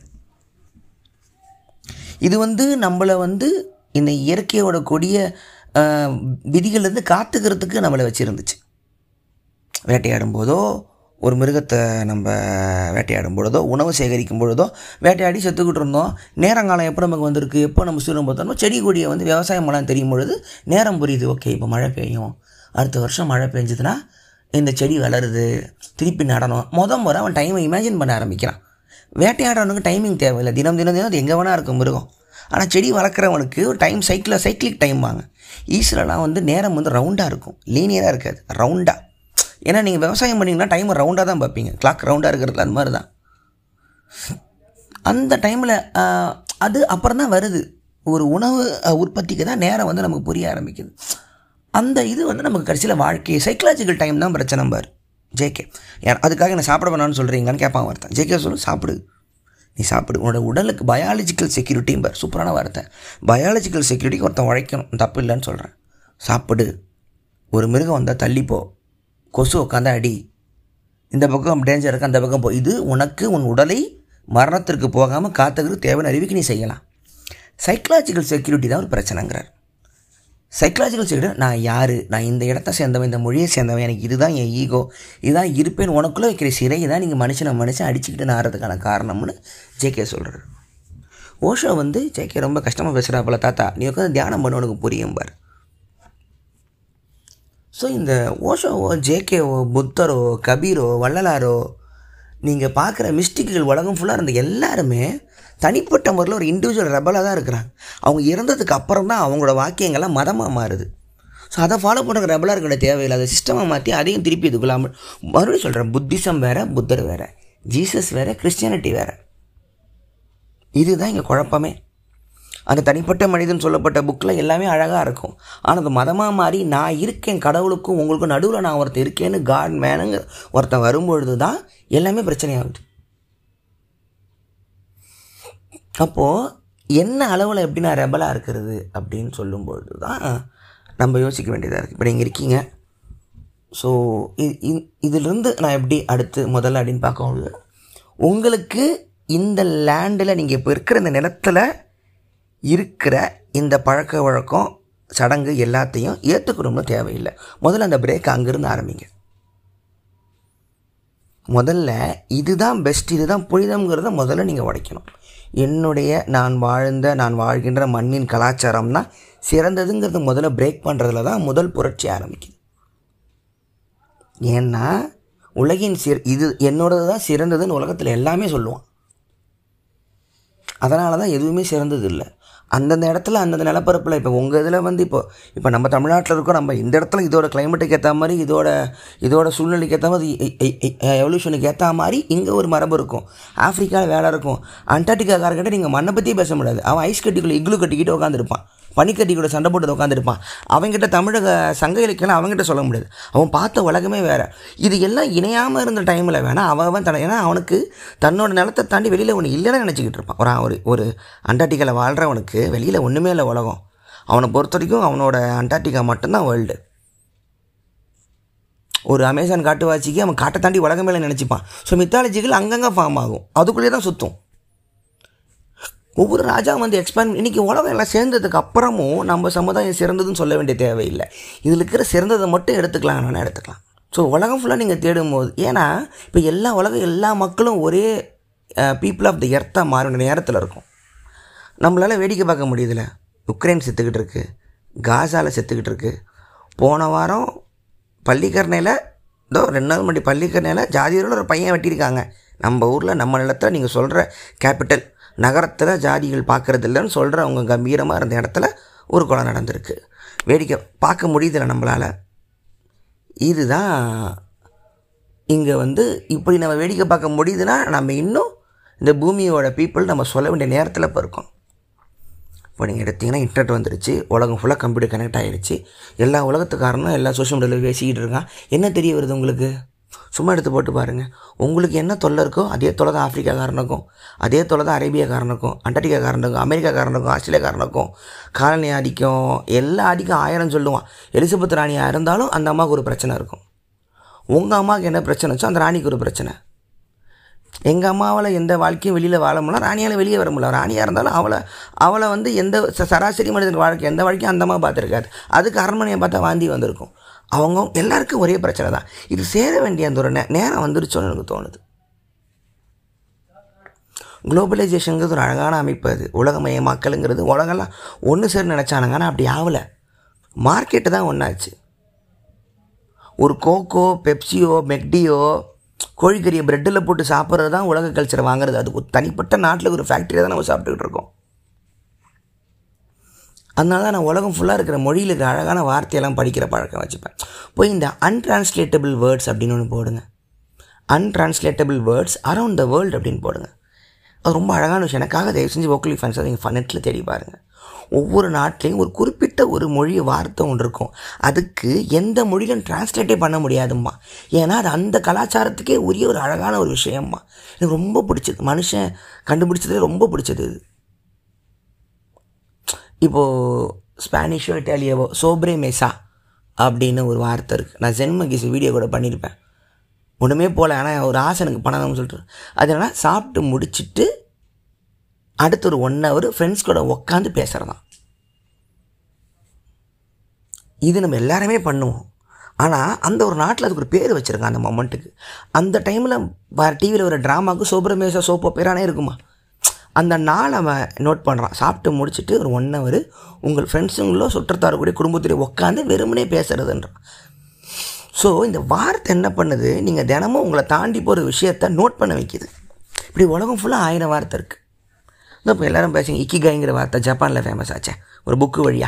இது வந்து நம்மளை வந்து இந்த இயற்கையோட கொடிய ஆஹ், விதிகள்லேருந்து காத்துக்கிறதுக்கு நம்மளை வச்சுருந்துச்சு வேட்டையாடும் போதோ ஒரு மிருகத்தை நம்ம வேட்டையாடும் பொழுதோ உணவு சேகரிக்கும் பொழுதோ வேட்டையாடி செத்துக்கிட்டு இருந்தோம் நேரங்காலம் எப்போ நமக்கு வந்திருக்கு எப்போ நம்ம சூரியன் பார்த்தோமோ செடி கொடியை வந்து விவசாயம் பண்ணலாம் தெரியும் பொழுது நேரம் புரியுது ஓகே இப்போ மழை பெய்யும் அடுத்த வருஷம் மழை பெஞ்சதுன்னா இந்த செடி வளருது திருப்பி நடணும் முத முறை அவன் டைமை இமேஜின் பண்ண ஆரம்பிக்கிறான் வேட்டையாடுறவனுக்கு டைமிங் தேவையில்லை தினம் தினம் தினம் அது எங்கே வேணா இருக்கும் மிருகம் ஆனால் செடி வளர்க்குறவனுக்கு ஒரு டைம் சைக்கிளில் சைக்கிளிக் டைம் வாங்க ஈஸ்வரெலாம் வந்து நேரம் வந்து ரவுண்டாக இருக்கும் லீனியராக இருக்காது ரவுண்டாக ஏன்னா நீங்கள் விவசாயம் பண்ணிங்கன்னா டைம் ரவுண்டாக தான் பார்ப்பீங்க கிளாக் ரவுண்டாக இருக்கிறது அந்த மாதிரி தான் அந்த டைமில் அது அப்புறம் தான் வருது ஒரு உணவு அஹ், உற்பத்திக்கு தான் நேரம் வந்து நமக்கு புரிய ஆரம்பிக்குது அந்த இது வந்து நமக்கு கடைசியில் வாழ்க்கை சைக்கலாஜிக்கல் டைம் தான் பிரச்சனை பாரு ஜேகே யார் அதுக்காக என்ன சாப்பிட வேணாம்னு சொல்கிறீங்களான்னு கேட்பான் வார்த்தை ஜேகே சொல்லு சாப்பிடு நீ சாப்பிடு உன்னோட உடலுக்கு பயாலஜிக்கல் செக்யூரிட்டியும் பாரு சூப்பரான வார்த்தை பயாலஜிக்கல் செக்யூரிட்டிக்கு ஒருத்தன் உழைக்கணும் தப்பு இல்லைன்னு சொல்கிறேன் சாப்பிடு ஒரு மிருகம் வந்தால் தள்ளிப்போ கொசு உட்காந்து அடி இந்த பக்கம் டேஞ்சர் இருக்கு அந்த பக்கம் போ இது உனக்கு உன் உடலை மரணத்திற்கு போகாமல் காத்துக்கிறது தேவையான அறிவிக்கு நீ செய்யலாம் சைக்கலாஜிக்கல் செக்யூரிட்டி தான் ஒரு பிரச்சனைங்கிறார் சைக்கலாஜிக்கல் செக்யூரிட்டி நான் யார் நான் இந்த இடத்த சேர்ந்தவன் இந்த மொழியை சேர்ந்தவன் எனக்கு இதுதான் என் ஈகோ இதுதான் இருப்பேன் உனக்குள்ளே வைக்கிற சிறை தான் நீங்கள் மனுஷனை மனுஷன் அடிச்சுக்கிட்டு நாறதுக்கான காரணம்னு ஜேகே சொல்கிறார் ஓஷோ வந்து ஜேகே ரொம்ப கஷ்டமாக பேசுகிறாப்புல தாத்தா நீ உட்காந்து தியானம் பண்ண உனக்கு புரியும் பார் ஸோ இந்த ஓஷோவோ ஜேகேவோ புத்தரோ கபீரோ வள்ளலாரோ நீங்கள் பார்க்குற மிஸ்டிக்குகள் உலகம் ஃபுல்லாக இருந்த எல்லாருமே தனிப்பட்ட முறையில் ஒரு இண்டிவிஜுவல் ரெபலாக தான் இருக்கிறாங்க அவங்க இறந்ததுக்கு அப்புறம் தான் அவங்களோட வாக்கியங்கள்லாம் மதமாக மாறுது ஸோ அதை ஃபாலோ பண்ணுற ரெபலாக இருக்கிற தேவையில்லை அதை சிஸ்டமாக மாற்றி அதையும் திருப்பி இதுக்குள்ள அமல் மறுபடியும் சொல்கிறேன் புத்திசம் வேறு புத்தர் வேறு ஜீசஸ் வேறு கிறிஸ்டியானிட்டி வேறு இதுதான் இங்கே குழப்பமே அந்த தனிப்பட்ட மனிதன் சொல்லப்பட்ட புக்கில் எல்லாமே அழகாக இருக்கும் ஆனால் அது மதமாக மாறி நான் இருக்கேன் கடவுளுக்கும் உங்களுக்கும் நடுவில் நான் ஒருத்தன் இருக்கேன்னு காட் மேனுங்க ஒருத்தன் வரும்பொழுது தான் எல்லாமே பிரச்சனையாகுது அப்போது என்ன அளவில் எப்படி நான் ரெபலாக இருக்கிறது அப்படின்னு சொல்லும்பொழுது தான் நம்ம யோசிக்க வேண்டியதாக இருக்குது இப்போ நீங்கள் இருக்கீங்க ஸோ இதிலிருந்து நான் எப்படி அடுத்து முதல்ல அப்படின்னு பார்க்கும்போது உங்களுக்கு இந்த லேண்டில் நீங்கள் இப்போ இருக்கிற இந்த நிலத்தில் இருக்கிற இந்த பழக்க வழக்கம் சடங்கு எல்லாத்தையும் ஏற்றுக்கணும்னு தேவையில்லை முதல்ல அந்த பிரேக் அங்கேருந்து ஆரம்பிங்க முதல்ல இதுதான் பெஸ்ட் இதுதான் புனிதம்ங்கிறத முதல்ல நீங்கள் உடைக்கணும் என்னுடைய நான் வாழ்ந்த நான் வாழ்கின்ற மண்ணின் கலாச்சாரம் தான் சிறந்ததுங்கிறது முதல்ல பிரேக் பண்ணுறதுல தான் முதல் புரட்சி ஆரம்பிக்குது ஏன்னா உலகின் சிற இது என்னோடது தான் சிறந்ததுன்னு உலகத்தில் எல்லாமே சொல்லுவான் அதனால தான் எதுவுமே சிறந்தது இல்லை அந்தந்த இடத்துல அந்தந்த நிலப்பரப்பில் இப்போ உங்கள் இதில் வந்து இப்போ இப்போ நம்ம தமிழ்நாட்டில் இருக்கோம் நம்ம இந்த இடத்துல இதோட கிளைமேட்டுக்கு ஏற்ற மாதிரி இதோட இதோட சூழ்நிலைக்கு ஏற்ற மாதிரி எவல்யூஷனுக்கு ஏற்ற மாதிரி இங்கே ஒரு மரபு இருக்கும் ஆஃப்ரிக்காவில் வேலை இருக்கும் அண்டார்டிகாக்காரர்கிட்ட நீங்கள் மண்ணை பற்றியே பேச முடியாது அவன் ஐஸ் கட்டிக்குள்ளே இக்லு கட்டிக்கிட்டு உட்காந்துருப்பான் பனிக்கட்டி கூட சண்டை போட்டு உட்காந்துருப்பான் அவங்ககிட்ட தமிழக சங்க இலக்கியம் அவங்ககிட்ட சொல்ல முடியாது அவன் பார்த்த உலகமே வேறு இது எல்லாம் இணையாமல் இருந்த டைமில் வேணால் அவன் அவன் தன ஏன்னா அவனுக்கு தன்னோட நிலத்தை தாண்டி வெளியில் ஒன்று இல்லைன்னு நினச்சிக்கிட்டு இருப்பான் ஒரு ஒரு ஒரு அண்டார்டிகாவில் வாழ்கிறவனுக்கு வெளியில் ஒன்றுமே இல்லை உலகம் அவனை பொறுத்த வரைக்கும் அவனோட அண்டார்டிகா மட்டும்தான் வேர்ல்டு ஒரு அமேசான் காட்டுவாச்சிக்கு அவன் காட்டை தாண்டி உலகம் மேலே நினச்சிப்பான் ஸோ மித்தாலஜிகள் அங்கங்கே ஃபார்ம் ஆகும் அதுக்குள்ளேயே தான் சுற்றும் ஒவ்வொரு ராஜா வந்து எக்ஸ்பேண்ட் இன்றைக்கி உலகம் எல்லாம் சேர்ந்ததுக்கு அப்புறமும் நம்ம சமுதாயம் சிறந்ததுன்னு சொல்ல வேண்டிய தேவையில்லை இதில் இருக்கிற சிறந்ததை மட்டும் எடுத்துக்கலாம் வேணால் எடுத்துக்கலாம் ஸோ உலகம் ஃபுல்லாக நீங்கள் தேடும்போது ஏன்னா இப்போ எல்லா உலகம் எல்லா மக்களும் ஒரே பீப்புள் ஆஃப் த எர்த்தாக மாறின நேரத்தில் இருக்கும் நம்மளால் வேடிக்கை பார்க்க முடியுதுல உக்ரைன் செத்துக்கிட்டு இருக்கு காசாவில் செத்துக்கிட்டு இருக்கு போன வாரம் பள்ளிக்கரணையில் இதோ ரெண்டு நாள் முன்னாடி பள்ளிக்கரணையில் ஜாதியோட ஒரு பையன் வெட்டியிருக்காங்க நம்ம ஊரில் நம்ம நிலத்தில் நீங்கள் சொல்கிற கேபிட்டல் நகரத்தில் ஜாதிகள் பார்க்குறது இல்லைன்னு சொல்கிற அவங்க கம்பீரமாக இருந்த இடத்துல ஒரு கொலை நடந்திருக்கு வேடிக்கை பார்க்க முடியுதில்ல நம்மளால் இதுதான் இங்கே வந்து இப்படி நம்ம வேடிக்கை பார்க்க முடியுதுன்னா நம்ம இன்னும் இந்த பூமியோட பீப்புள் நம்ம சொல்ல வேண்டிய நேரத்தில் இப்போ இருக்கோம் இப்போ நீங்கள் எடுத்திங்கன்னா இன்டர்நெட் வந்துருச்சு உலகம் ஃபுல்லாக கம்ப்யூட்டர் கனெக்ட் ஆகிடுச்சு எல்லா உலகத்துக்காரனும் எல்லா சோஷியல் மீடியாவில் பேசிக்கிட்டு இருக்கான் என்ன தெரிய வருது உங்களுக்கு சும்மா எடுத்து போட்டு பாருங்கள் உங்களுக்கு என்ன தொல்லை இருக்கோ அதே தொலை தான் ஆஃப்ரிக்காக்காரனுக்கும் அதே தொலை தான் அரேபியாக்காரனுக்கும் அண்டார்டிகாக்காரனுக்கும் அமெரிக்காக்காரனுக்கும் ஆஸ்திரேலியாக்காரனுக்கும் காலனி ஆதிக்கம் எல்லா ஆதிக்கம் ஆயிரம் சொல்லுவான் எலிசபெத் ராணியாக இருந்தாலும் அந்த அம்மாவுக்கு ஒரு பிரச்சனை இருக்கும் உங்கள் அம்மாவுக்கு என்ன பிரச்சனை வச்சோ அந்த ராணிக்கு ஒரு பிரச்சனை எங்கள் அம்மாவால் எந்த வாழ்க்கையும் வெளியில் வாழ முடியல ராணியால் வெளியே வர முடியல ராணியாக இருந்தாலும் அவளை அவளை வந்து எந்த ச- சராசரி மனிதன் வாழ்க்கை எந்த வாழ்க்கையும் அந்த அம்மா பார்த்துருக்காது அதுக்கு அரண்மனையை பார்த்தா வாந்தி வந்திருக்கும் அவங்க எல்லாருக்கும் ஒரே பிரச்சனை தான் இது சேர வேண்டிய அந்த ஒரு நே நேரம் வந்துருச்சோன்னு எனக்கு தோணுது குளோபலைசேஷனுங்கிறது ஒரு அழகான அமைப்பு அது உலகமயமாக்கலுங்கிறது உலகெல்லாம் ஒன்று சேர நினச்சானுங்க ஆனால் அப்படி ஆகலை மார்க்கெட்டு தான் ஒன்றாச்சு ஒரு கோக்கோ பெப்சியோ மெக்டியோ கோழிக்கறியை ப்ரெட்டில் போட்டு சாப்பிட்றது தான் உலக கல்ச்சரை வாங்குறது அது ஒரு தனிப்பட்ட நாட்டில் ஒரு ஃபேக்ட்ரியில் தான் நம்ம சாப்பிட்டுக்கிட்டு இருக்கோம் அதனால தான் நான் உலகம் ஃபுல்லாக இருக்கிற மொழியில் இருக்கிற அழகான வார்த்தையெல்லாம் படிக்கிற பழக்கம் வச்சுப்பேன் போய் இந்த அன்ட்ரான்ஸ்லேட்டபிள் வேர்ட்ஸ் அப்படின்னு ஒன்று போடுங்க untranslatable words around the world அப்படின்னு போடுங்க அது ரொம்ப அழகான விஷயம் எனக்காக தயவு செஞ்சு வோக்கலி ஃபேன்ஸ் அதை நீங்கள் நெட்டில் தேடி பாருங்கள் ஒவ்வொரு நாட்டிலையும் ஒரு குறிப்பிட்ட ஒரு மொழி வார்த்தை ஒன்று இருக்கும் அதுக்கு எந்த மொழியிலும் டிரான்ஸ்லேட்டே பண்ண முடியாதும்மா ஏன்னா அது அந்த கலாச்சாரத்துக்கே உரிய ஒரு அழகான ஒரு விஷயம்மா எனக்கு ரொம்ப பிடிச்சது மனுஷன் கண்டுபிடிச்சதுலே ரொம்ப பிடிச்சது இது இப்போது ஸ்பானிஷோ இட்டாலியாவோ சோப்ரே மெசா அப்படின்னு ஒரு வார்த்தை இருக்குது நான் ஜென்மகிஸ் வீடியோ கூட பண்ணியிருப்பேன் ஒன்றுமே போகல ஆனால் ஒரு ஆசை எனக்கு பண்ணணும்னு சொல்லிட்டு அது என்னன்னா சாப்பிட்டு முடிச்சிட்டு அடுத்த ஒரு ஒன் ஹவர் ஃப்ரெண்ட்ஸ் கூட உட்காந்து பேசுகிறதான் இது நம்ம எல்லாருமே பண்ணுவோம் ஆனால் அந்த ஒரு நாட்டில் அதுக்கு ஒரு பேர் வச்சுருக்காங்க அந்த மொமெண்ட்டுக்கு அந்த டைமில் வேறு டிவியில் ஒரு ட்ராமாவுக்கு சோப்ரமேசா சோப்போ பேரானே இருக்குமா அந்த நாள் அவன் நோட் பண்ணுறான் சாப்பிட்டு முடிச்சுட்டு ஒரு ஒன் ஹவர் உங்கள் ஃப்ரெண்ட்ஸுங்களோ சுற்றத்தார் கூட குடும்பத்துடைய உட்காந்து வெறுமனே பேசுறதுன்றான் ஸோ இந்த வார்த்தை என்ன பண்ணுது நீங்கள் தினமும் உங்களை தாண்டி போகிற விஷயத்த நோட் பண்ண வைக்கிது இப்படி உலகம் ஃபுல்லாக ஆயிரம் வார்த்தை இருக்குது இந்த இப்போ எல்லோரும் பேசுங்க இக்கிகாய்ங்கிற வார்த்தை ஜப்பானில் ஃபேமஸ் ஆச்சே ஒரு புக்கு வழியா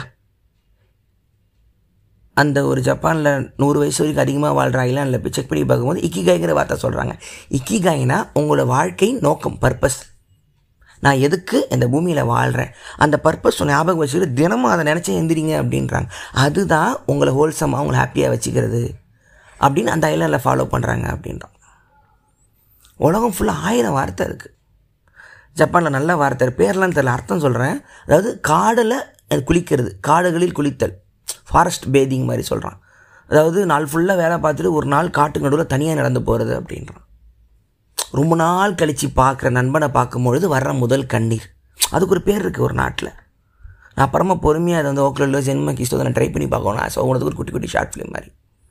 அந்த ஒரு ஜப்பானில் நூறு வயசு வரைக்கும் அதிகமாக வாழ்கிற ஐலாண்டில் போய் செக் பண்ணி பார்க்கும்போது இக்கிகாய்ங்கிற வார்த்தை சொல்கிறாங்க இக்கிகாய்னா உங்களோட வாழ்க்கை நோக்கம் பர்பஸ் நான் எதுக்கு இந்த பூமியில் வாழ்கிறேன் அந்த பர்பஸ் ஞாபகம் வச்சுக்கிட்டு தினமும் அதை நினச்சி எந்திரிங்க அப்படின்றாங்க அதுதான் உங்களை ஹோல்சமாக உங்களை ஹாப்பியாக வச்சுக்கிறது அப்படின்னு அந்த ஐலாண்டில் ஃபாலோ பண்ணுறாங்க அப்படின்றோம் உலகம் ஃபுல்லாக ஆயிரம் வார்த்தை இருக்குது ஜப்பானில் நல்ல வார்த்தை பேர்லாம் தெரியல அர்த்தம் சொல்கிறேன் அதாவது காடில் குளிக்கிறது காடுகளில் குளித்தல் ஃபாரஸ்ட் பேதிங் மாதிரி சொல்கிறான் அதாவது நாள் ஃபுல்லாக வேலை பார்த்துட்டு ஒரு நாள் காட்டு நடுவில் தனியாக நடந்து போகிறது அப்படின்றான் ரொம்ப நாள் கழித்து பார்க்குற நண்பனை பார்க்கும்பொழுது வர்ற முதல் கண்ணீர் அதுக்கு ஒரு பேர் இருக்குது ஒரு நாட்டில் நான் அப்புறமா பொறுமையாக அதை வந்து ஓக்கலில் ஜென்ம கிஸ்டோ நான் ட்ரை பண்ணி பார்க்கணும் ஆசை உனக்கு ஒரு குட்டி குட்டி ஷார்ட் ஃபிலிம் மாதிரி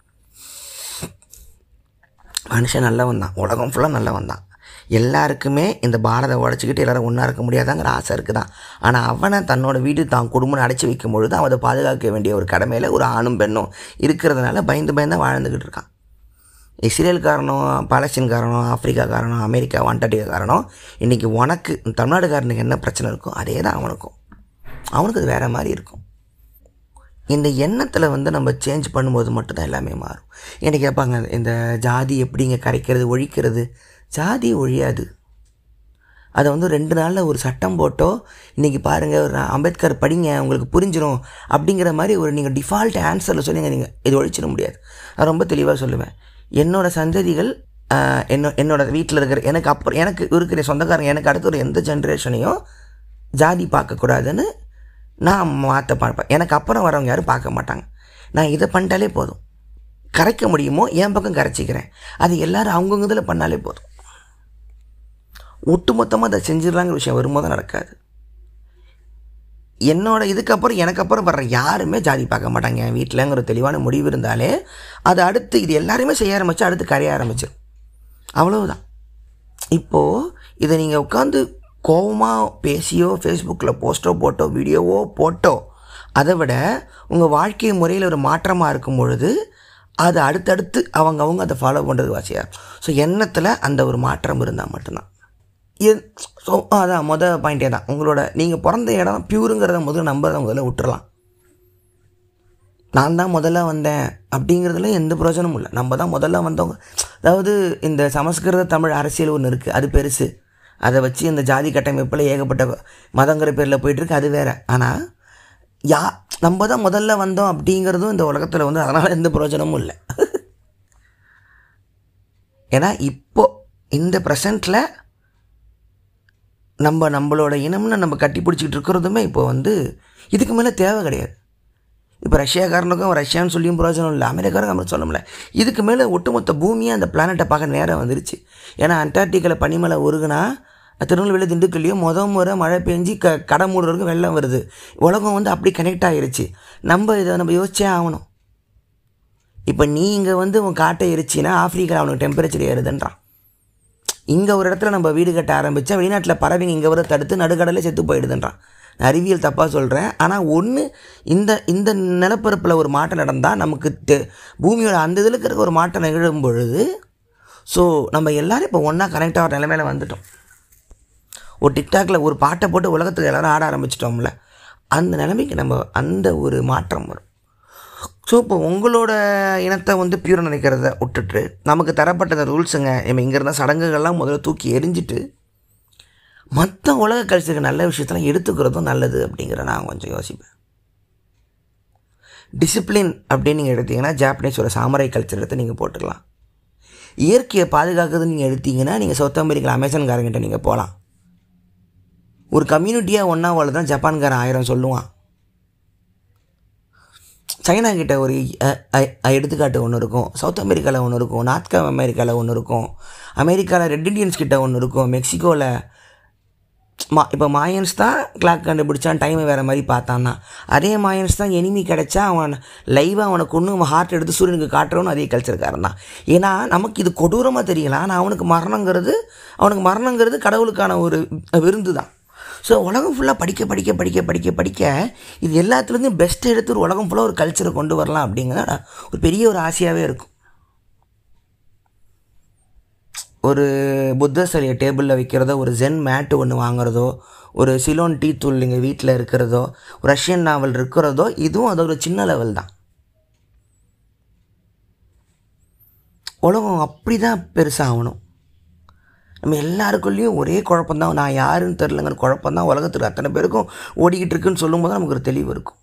மனுஷன் நல்லவன் தான் உலகம் ஃபுல்லாக நல்லவன் தான் எல்லாருக்குமே இந்த பாரதை உடச்சிக்கிட்டு எல்லோரும் ஒன்றா இருக்க முடியாதாங்கிற ஆசை இருக்குது தான் ஆனால் அவனை தன்னோட வீடு தான் குடும்பம் அடைச்சி வைக்கும் பொழுது அவனை பாதுகாக்க வேண்டிய ஒரு கடமையில் ஒரு ஆணும் பெண்ணும் இருக்கிறதுனால பயந்து பயந்து வாழ்ந்துக்கிட்டு இருக்கான் இஸ்ரேல் காரணம் பாலஸ்தீன் காரணம் ஆப்பிரிக்கா காரணம் அமெரிக்கா அண்டார்டிகா காரணம் இன்றைக்கி உனக்கு தமிழ்நாடுக்காரனுக்கு என்ன பிரச்சனை இருக்கோ அதே தான் அவனுக்கும் அவனுக்கு அது வேறு மாதிரி இருக்கும் இந்த எண்ணத்தில் வந்து நம்ம சேஞ்ச் பண்ணும்போது மட்டும்தான் எல்லாமே மாறும் என்ன கேட்பாங்க இந்த ஜாதி எப்படிங்க கரைக்கிறது ஒழிக்கிறது ஜாதி ஒழியாது அதை வந்து ரெண்டு நாளில் ஒரு சட்டம் போட்டோ இன்றைக்கி பாருங்கள் ஒரு அம்பேத்கர் படிங்க உங்களுக்கு புரிஞ்சிடும் அப்படிங்கிற மாதிரி ஒரு நீங்கள் டிஃபால்ட் ஆன்சரில் சொல்லுங்க நீங்கள் இது ஒழிச்சிட முடியாது நான் ரொம்ப தெளிவாக சொல்லுவேன் என்னோடய சந்ததிகள் என்ன என்னோடய வீட்டில் இருக்கிற எனக்கு அப்புறம் எனக்கு இருக்கிற சொந்தக்காரங்க எனக்கு அடுத்த ஒரு எந்த ஜென்ரேஷனையும் ஜாதி பார்க்கக்கூடாதுன்னு நான் மாற்ற பார்ப்பேன் எனக்கு அப்புறம் வரவங்க யாரும் பார்க்க மாட்டாங்க நான் இதை பண்ணிட்டாலே போதும் கரைக்க முடியுமோ என் பக்கம் கரைச்சிக்கிறேன் அது எல்லோரும் அவங்கவுங்க இதில் பண்ணாலே போதும் ஒட்டுமொத்தமாக அதை செஞ்சிடலாங்கிற விஷயம் வரும்போது நடக்காது என்னோட இதுக்கப்புறம் எனக்கு அப்புறம் வர்ற யாருமே ஜாதி பார்க்க மாட்டாங்க என் வீட்டிலங்கிற தெளிவான முடிவு இருந்தாலே அது அடுத்து இது எல்லாருமே செய்ய ஆரம்பித்து அடுத்து கரைய ஆரம்பிச்சிடும் அவ்வளவுதான் இப்போது இதை நீங்கள் உட்காந்து கோபமாக பேசியோ ஃபேஸ்புக்கில் போஸ்ட்டோ போட்டோ வீடியோவோ போட்டோ அதை விட உங்கள் வாழ்க்கை முறையில் ஒரு மாற்றமாக இருக்கும் பொழுது அது அடுத்தடுத்து அவங்க அவங்க அதை ஃபாலோ பண்ணுறது வாசியாக ஸோ எண்ணத்தில் அந்த ஒரு மாற்றம் இருந்தால் மட்டும்தான் இது ஸோ அதான் மொதல் பாயிண்டே தான் உங்களோட நீங்கள் பிறந்த இடம் பியூருங்கிறத முதல்ல நம்புறத முதல்ல விட்டுறலாம் நான் தான் முதல்ல வந்தேன் அப்படிங்கிறதுல எந்த பிரயோஜனமும் இல்லை நம்ம தான் முதல்ல வந்தவங்க அதாவது இந்த சமஸ்கிருத தமிழ் அரசியல் ஒன்று இருக்குது அது பெருசு அதை வச்சு இந்த ஜாதி கட்டமைப்பில் ஏகப்பட்ட மதங்கிற பேரில் போயிட்டுருக்கு அது வேறு ஆனால் யா நம்ம தான் முதல்ல வந்தோம் அப்படிங்கிறதும் இந்த உலகத்தில் வந்து அதனால் எந்த பிரயோஜனமும் இல்லை ஏன்னா இப்போ இந்த ப்ரெசண்ட்டில் நம்ம நம்மளோட இனம்னு நம்ம கட்டி பிடிச்சிக்கிட்டு இருக்கிறதுமே இப்போ வந்து இதுக்கு மேலே தேவை கிடையாது இப்போ ரஷ்யாக்காரனுக்கும் ரஷ்யான்னு சொல்லியும் பிரயோஜனம் இல்லை அமெரிக்காருக்கும் நம்ம சொல்ல முடியல இதுக்கு மேலே ஒட்டுமொத்த பூமியை அந்த பிளானட்டை பார்க்க நேரம் வந்துருச்சு ஏன்னா அண்டார்டிக்கில் பனிமலை உருகுனா திருநெல்வேலி திண்டுக்கல்லையும் முத முறை மழை பெஞ்சு க கடை மூடுறதுக்கு வெள்ளம் வருது உலகம் வந்து அப்படி கனெக்ட் ஆகிருச்சு நம்ம இதை நம்ம யோசிச்சே ஆகணும் இப்போ நீ இங்கே வந்து உன் காட்டை எரிச்சின்னா ஆஃப்ரிக்காவில் அவனுக்கு டெம்பரேச்சர் ஏறுதுன்றான் இங்கே ஒரு இடத்துல நம்ம வீடு கட்ட ஆரம்பித்தா வெளிநாட்டில் பறவைங்க இங்கே வர தடுத்து நடுக்கடலில் செத்து போயிடுதுன்றான் நான் அறிவியல் தப்பாக சொல்கிறேன் ஆனால் ஒன்று இந்த இந்த நிலப்பரப்பில் ஒரு மாற்றம் நடந்தால் நமக்கு தெ பூமியோட அந்த இதில் இருக்கிற ஒரு மாற்றம் நிகழும் பொழுது ஸோ நம்ம எல்லோரும் இப்போ ஒன்றா கனெக்ட் ஆகிற நிலைமையில வந்துட்டோம் ஒரு டிக்டாக்ல ஒரு பாட்டை போட்டு உலகத்துக்கு எல்லோரும் ஆட ஆரம்பிச்சிட்டோம்ல அந்த நிலைமைக்கு நம்ம அந்த ஒரு மாற்றம் வரும் ஸோ இப்போ உங்களோட இனத்தை வந்து பியூராக நினைக்கிறத விட்டுட்டு நமக்கு தரப்பட்ட இந்த ரூல்ஸுங்க நம்ம இங்கே இருந்த சடங்குகள்லாம் முதல்ல தூக்கி எரிஞ்சிட்டு மற்ற உலக கல்ச்சருக்கு நல்ல விஷயத்தெல்லாம் எடுத்துக்கிறதும் நல்லது அப்படிங்கிற நான் கொஞ்சம் யோசிப்பேன் டிசிப்ளின் அப்படின்னு நீங்கள் எடுத்தீங்கன்னா ஜாப்பனீஸோட சாமரை கல்ச்சர் எடுத்து நீங்கள் போட்டுக்கலாம் இயற்கையை பாதுகாக்கிறதுன்னு நீங்கள் எடுத்தீங்கன்னா நீங்கள் சவுத் அமெரிக்கா அமேசான்காரங்கிட்ட நீங்கள் போகலாம் ஒரு கம்யூனிட்டியாக ஒன்றா தான் ஜப்பான்காரன் ஆயிரம் சொல்லுவான் சைனா கிட்ட ஒரு அ- அ- எடுத்துக்காட்டு ஒன்று இருக்கும் சவுத் அமெரிக்காவில் ஒன்று இருக்கும் நார்த் அமெரிக்காவில் ஒன்று இருக்கும் அமெரிக்காவில் ரெட் இண்டியன்ஸ் கிட்ட ஒன்று இருக்கும் மெக்சிகோவில் மா இப்போ மாயன்ஸ் தான் கிளாக் கண்டுபிடிச்சான் டைமை வேறு மாதிரி பார்த்தான்னா அதே மாயன்ஸ் தான் எனிமி கிடைச்சா அவன் லைவாக அவனை கொண்டு அவன் ஹார்ட் எடுத்து சூரியனுக்கு காட்டுறவனும் அதே கல்ச்சருக்காரன் தான் ஏன்னா நமக்கு இது கொடூரமாக தெரியல ஆனால் அவனுக்கு மரணங்கிறது அவனுக்கு மரணங்கிறது கடவுளுக்கான ஒரு விருந்து தான் ஸோ உலகம் ஃபுல்லாக படிக்க படிக்க படிக்க படிக்க படிக்க இது எல்லாத்துலேருந்தும் பெஸ்ட் எடுத்து ஒரு உலகம் ஃபுல்லாக ஒரு கல்ச்சரை கொண்டு வரலாம் அப்படிங்கிறத ஒரு பெரிய ஒரு ஆசையாகவே இருக்கும் ஒரு புத்த சிலையை டேபிளில் வைக்கிறதோ ஒரு ஜென் மேட்டு ஒன்று வாங்குறதோ ஒரு சிலோன் டீ தூள் எங்கள் வீட்டில் இருக்கிறதோ ரஷ்யன் நாவல் இருக்கிறதோ இதுவும் அது ஒரு சின்ன லெவல் தான் உலகம் அப்படி தான் பெருசாகணும் நம்ம எல்லாருக்குள்ளேயும் ஒரே குழப்பம்தான் நான் யாருன்னு தெரிலங்கிற குழப்பம்தான் உலகத்தில் அத்தனை பேருக்கும் ஓடிக்கிட்டு இருக்குன்னு சொல்லும்போது நமக்கு ஒரு தெளிவு இருக்கும்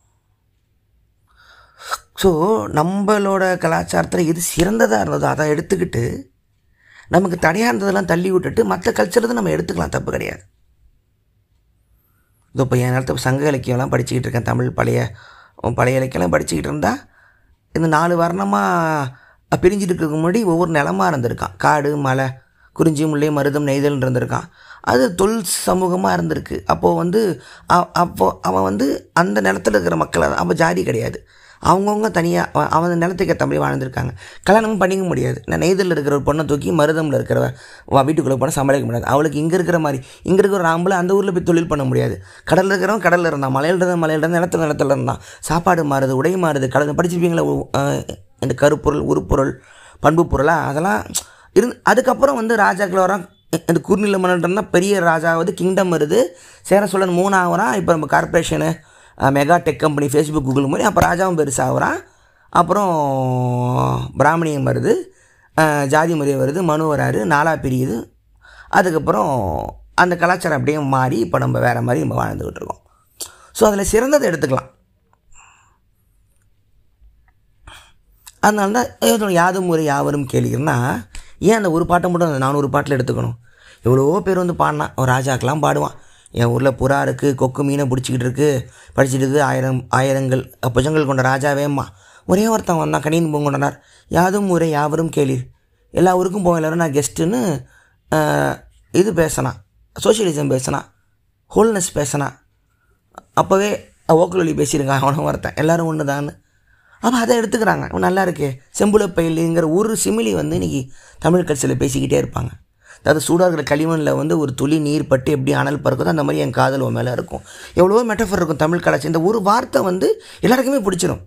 ஸோ நம்மளோட கலாச்சாரத்தில் எது சிறந்ததாக இருந்ததோ அதை எடுத்துக்கிட்டு நமக்கு தடையாக இருந்ததெல்லாம் தள்ளி விட்டுட்டு மற்ற கல்ச்சர் நம்ம எடுத்துக்கலாம் தப்பு கிடையாது இதோ இப்போ என் நேரத்தில் சங்க இலக்கியம்லாம் படிச்சுக்கிட்டு இருக்கேன் தமிழ் பழைய பழைய இலக்கியம்லாம் படிச்சுக்கிட்டு இருந்தால் இந்த நாலு வர்ணமாக பிரிஞ்சுட்டு இருக்க முன்னாடி ஒவ்வொரு நிலமா இருந்திருக்கான் காடு மலை குறிஞ்சி முல்லை மருதம் நெய்தல் இருந்திருக்கான் அது தொல் சமூகமாக இருந்திருக்கு அப்போது வந்து அ- அப்போ அவன் வந்து அந்த நிலத்துல இருக்கிற மக்கள் அவன் ஜாதி கிடையாது அவங்கவுங்க தனியாக அவன் நிலத்துக்கு ஏற்ற மாதிரி வாழ்ந்திருக்காங்க கல்யாணமும் பண்ணிக்க முடியாது நான் நெய்தலில் இருக்கிற ஒரு பொண்ணை தூக்கி மருதமில் இருக்கிறவ வா வீட்டுக்குள்ளே போனால் சமாளிக்க முடியாது அவளுக்கு இங்கே இருக்கிற மாதிரி இங்கே இருக்கிற ஒரு ஆம்பளை அந்த ஊரில் போய் தொழில் பண்ண முடியாது கடலில் இருக்கிறவன் கடலில் இருந்தான் மலையில் இருந்தான் மலையில் இருந்தான் நிலத்துல நிலத்துல இருந்தான் சாப்பாடு மாறுது உடை மாறுது கடல் படிச்சிருப்பீங்களா உ- அஹ் இந்த கருப்பொருள் உருப்பொருள் பண்பு பொருளா அதெல்லாம் இருந்து அதுக்கப்புறம் வந்து ராஜாக்கள் வரான் இந்த குறுநில மன்னன் பெரிய ராஜா வந்து கிங்டம் வருது சேர சோழன் மூணாவரான் இப்போ நம்ம கார்ப்பரேஷனு mega tech company Facebook Google மாதிரி அப்போ ராஜாவும் பெருசாகிறான் அப்புறம் பிராமணியம் வருது அஹ் ஜாதி முறை வருது மனு வராரு நாலா பிரியுது அதுக்கப்புறம் அந்த கலாச்சாரம் அப்படியே மாறி இப்போ நம்ம வேறு மாதிரி நம்ம வாழ்ந்துக்கிட்டு இருக்கோம் ஸோ அதில் சிறந்ததை எடுத்துக்கலாம் அதனால தான் ஏதோ யாதும் முறை யாவரும் கேளுகிறனா ஏன் அந்த ஒரு பாட்டை மட்டும் அந்த நானூறு பாட்டில் எடுத்துக்கணும் எவ்வளவோ பேர் வந்து பாடினான் அவன் ராஜாக்கெல்லாம் பாடுவான் என் ஊரில் புறா இருக்குது கொக்கு மீனை பிடிச்சிக்கிட்டு இருக்கு படிச்சுட்டு இருக்கு ஆயிரம் ஆயிரங்கள் புஜங்கள் கொண்ட ராஜாவேம்மா ஒரே ஒருத்தன் வந்தான் கணியின் பூங்கொண்டனார் யாதும் முறை யாவரும் கேளீர் எல்லா ஊருக்கும் போக எல்லாரும் நான் கெஸ்ட்டுன்னு இது பேசினான் சோஷியலிசம் பேசினான் ஹோல்னஸ் பேசினான் அப்போவே ஓக்கலொலி பேசியிருக்கான் அவனை ஒருத்தன் எல்லாரும் ஒன்று தான்னு அப்போ அதை எடுத்துக்கிறாங்க அவன் நல்லா இருக்கே செம்புல பயிலுங்கிற ஒரு சிமிலி வந்து இன்னைக்கு தமிழ் கட்சியில் பேசிக்கிட்டே இருப்பாங்க அதாவது சூடாக இருக்கிற களிமண்ணில் வந்து ஒரு துளி நீர் பட்டு எப்படி அனல் பறக்குதோ அந்த மாதிரி என் காதல் உன் மேலே இருக்கும் எவ்வளவோ மெட்டஃபர் இருக்கும் தமிழ் கலாச்சாரம் இந்த ஒரு வார்த்தை வந்து எல்லாருக்குமே பிடிச்சிரும்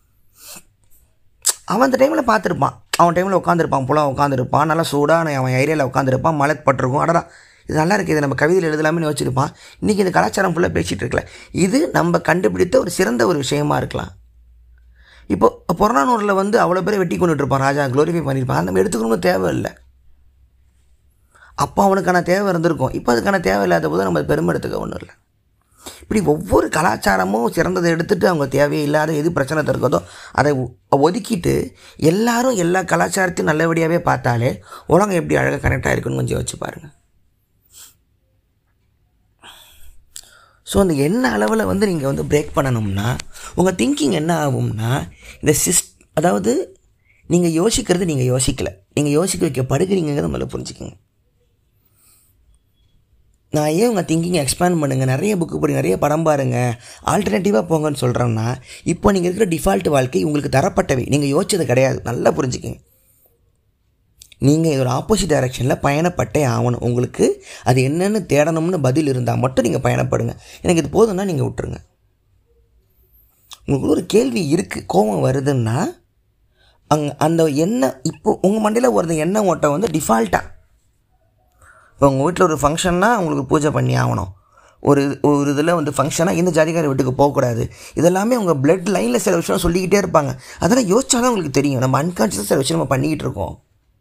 அவன் அந்த டைமில் பார்த்துருப்பான் அவன் டைமில் உட்காந்துருப்பான் புலம் உட்காந்துருப்பான் நல்லா சூடாக அவன் ஏரியாவில் உட்காந்துருப்பான் மழை பட்டிருக்கும் அடடா இது நல்லா இருக்குது இதை நம்ம கவிதையில் எழுதலாமே யோசிச்சிருப்பான் இன்றைக்கி இந்த கலாச்சாரம் ஃபுல்லாக பேசிகிட்டு இருக்கல இது நம்ம கண்டுபிடித்த ஒரு சிறந்த ஒரு விஷயமா இருக்கலாம் இப்போ புறநானூரில் வந்து அவ்வளோ பேரை வெட்டி கொண்டுட்டு இருப்பான் ராஜா க்ளோரிஃபை பண்ணியிருப்பான் நம்ம எடுத்துக்கணும்னு தேவையில்லை அப்போ அவனுக்கான தேவை இருந்திருக்கும் இப்போ அதுக்கான தேவை இல்லாத போது நம்ம பெருமை எடுத்துக்க ஒன்றும் இல்லை இப்படி ஒவ்வொரு கலாச்சாரமும் சிறந்ததை எடுத்துட்டு அவங்க தேவையே இல்லாத எது பிரச்சனை இருக்கதோ அதை ஒ- ஒதுக்கிட்டு எல்லாரும் எல்லா கலாச்சாரத்தையும் நல்லபடியாகவே பார்த்தாலே உலகம் எப்படி அழகாக கனெக்ட் ஆகிருக்குன்னு கொஞ்சம் யோசிச்சு பாருங்கள் ஸோ அந்த என்ன அளவில் வந்து நீங்கள் வந்து பிரேக் பண்ணணும்னா உங்கள் திங்கிங் என்ன ஆகும்னா இந்த சிஸ் அதாவது நீங்கள் யோசிக்கிறது நீங்கள் யோசிக்கலை நீங்கள் யோசிக்க வைக்கப்படுகிறீங்கிறத முதல்ல புரிஞ்சுக்கங்க நான் ஏன் உங்கள் திங்கிங்கை எக்ஸ்பேண்ட் பண்ணுங்கள் நிறைய புக்கு படி நிறைய படம் பாருங்கள் ஆல்டர்னேட்டிவாக போங்கன்னு சொல்கிறேன்னா இப்போ நீங்கள் இருக்கிற டிஃபால்ட் வாழ்க்கை உங்களுக்கு தரப்பட்டவை நீங்கள் யோசிச்சது கிடையாது நல்லா புரிஞ்சுக்கங்க நீங்கள் இதோட ஆப்போசிட் டைரெக்ஷனில் பயணப்பட்டே ஆகணும் உங்களுக்கு அது என்னென்னு தேடணும்னு பதில் இருந்தால் மட்டும் நீங்கள் பயணப்படுங்க எனக்கு இது போதும்னா நீங்கள் விட்டுருங்க உங்களுக்கு ஒரு கேள்வி இருக்குது கோபம் வருதுன்னா அங்கே அந்த எண்ணெய் இப்போ உங்கள் மண்டையில் ஒரு எண்ணெய் ஓட்டம் வந்து டிஃபால்ட்டாக இப்போ உங்கள் வீட்டில் ஒரு ஃபங்க்ஷன்னா உங்களுக்கு பூஜை பண்ணி ஆகணும் ஒரு ஒரு இதில் வந்து ஃபங்க்ஷனாக இந்த ஜாதிக்கார வீட்டுக்கு போகக்கூடாது இதெல்லாமே உங்கள் பிளட் லைனில் சில விஷயம் சொல்லிக்கிட்டே இருப்பாங்க அதெல்லாம் யோசிச்சா தான் உங்களுக்கு தெரியும் நம்ம அன்கான்ஷியஸாக சில விஷயம் நம்ம பண்ணிக்கிட்டு இருக்கோம்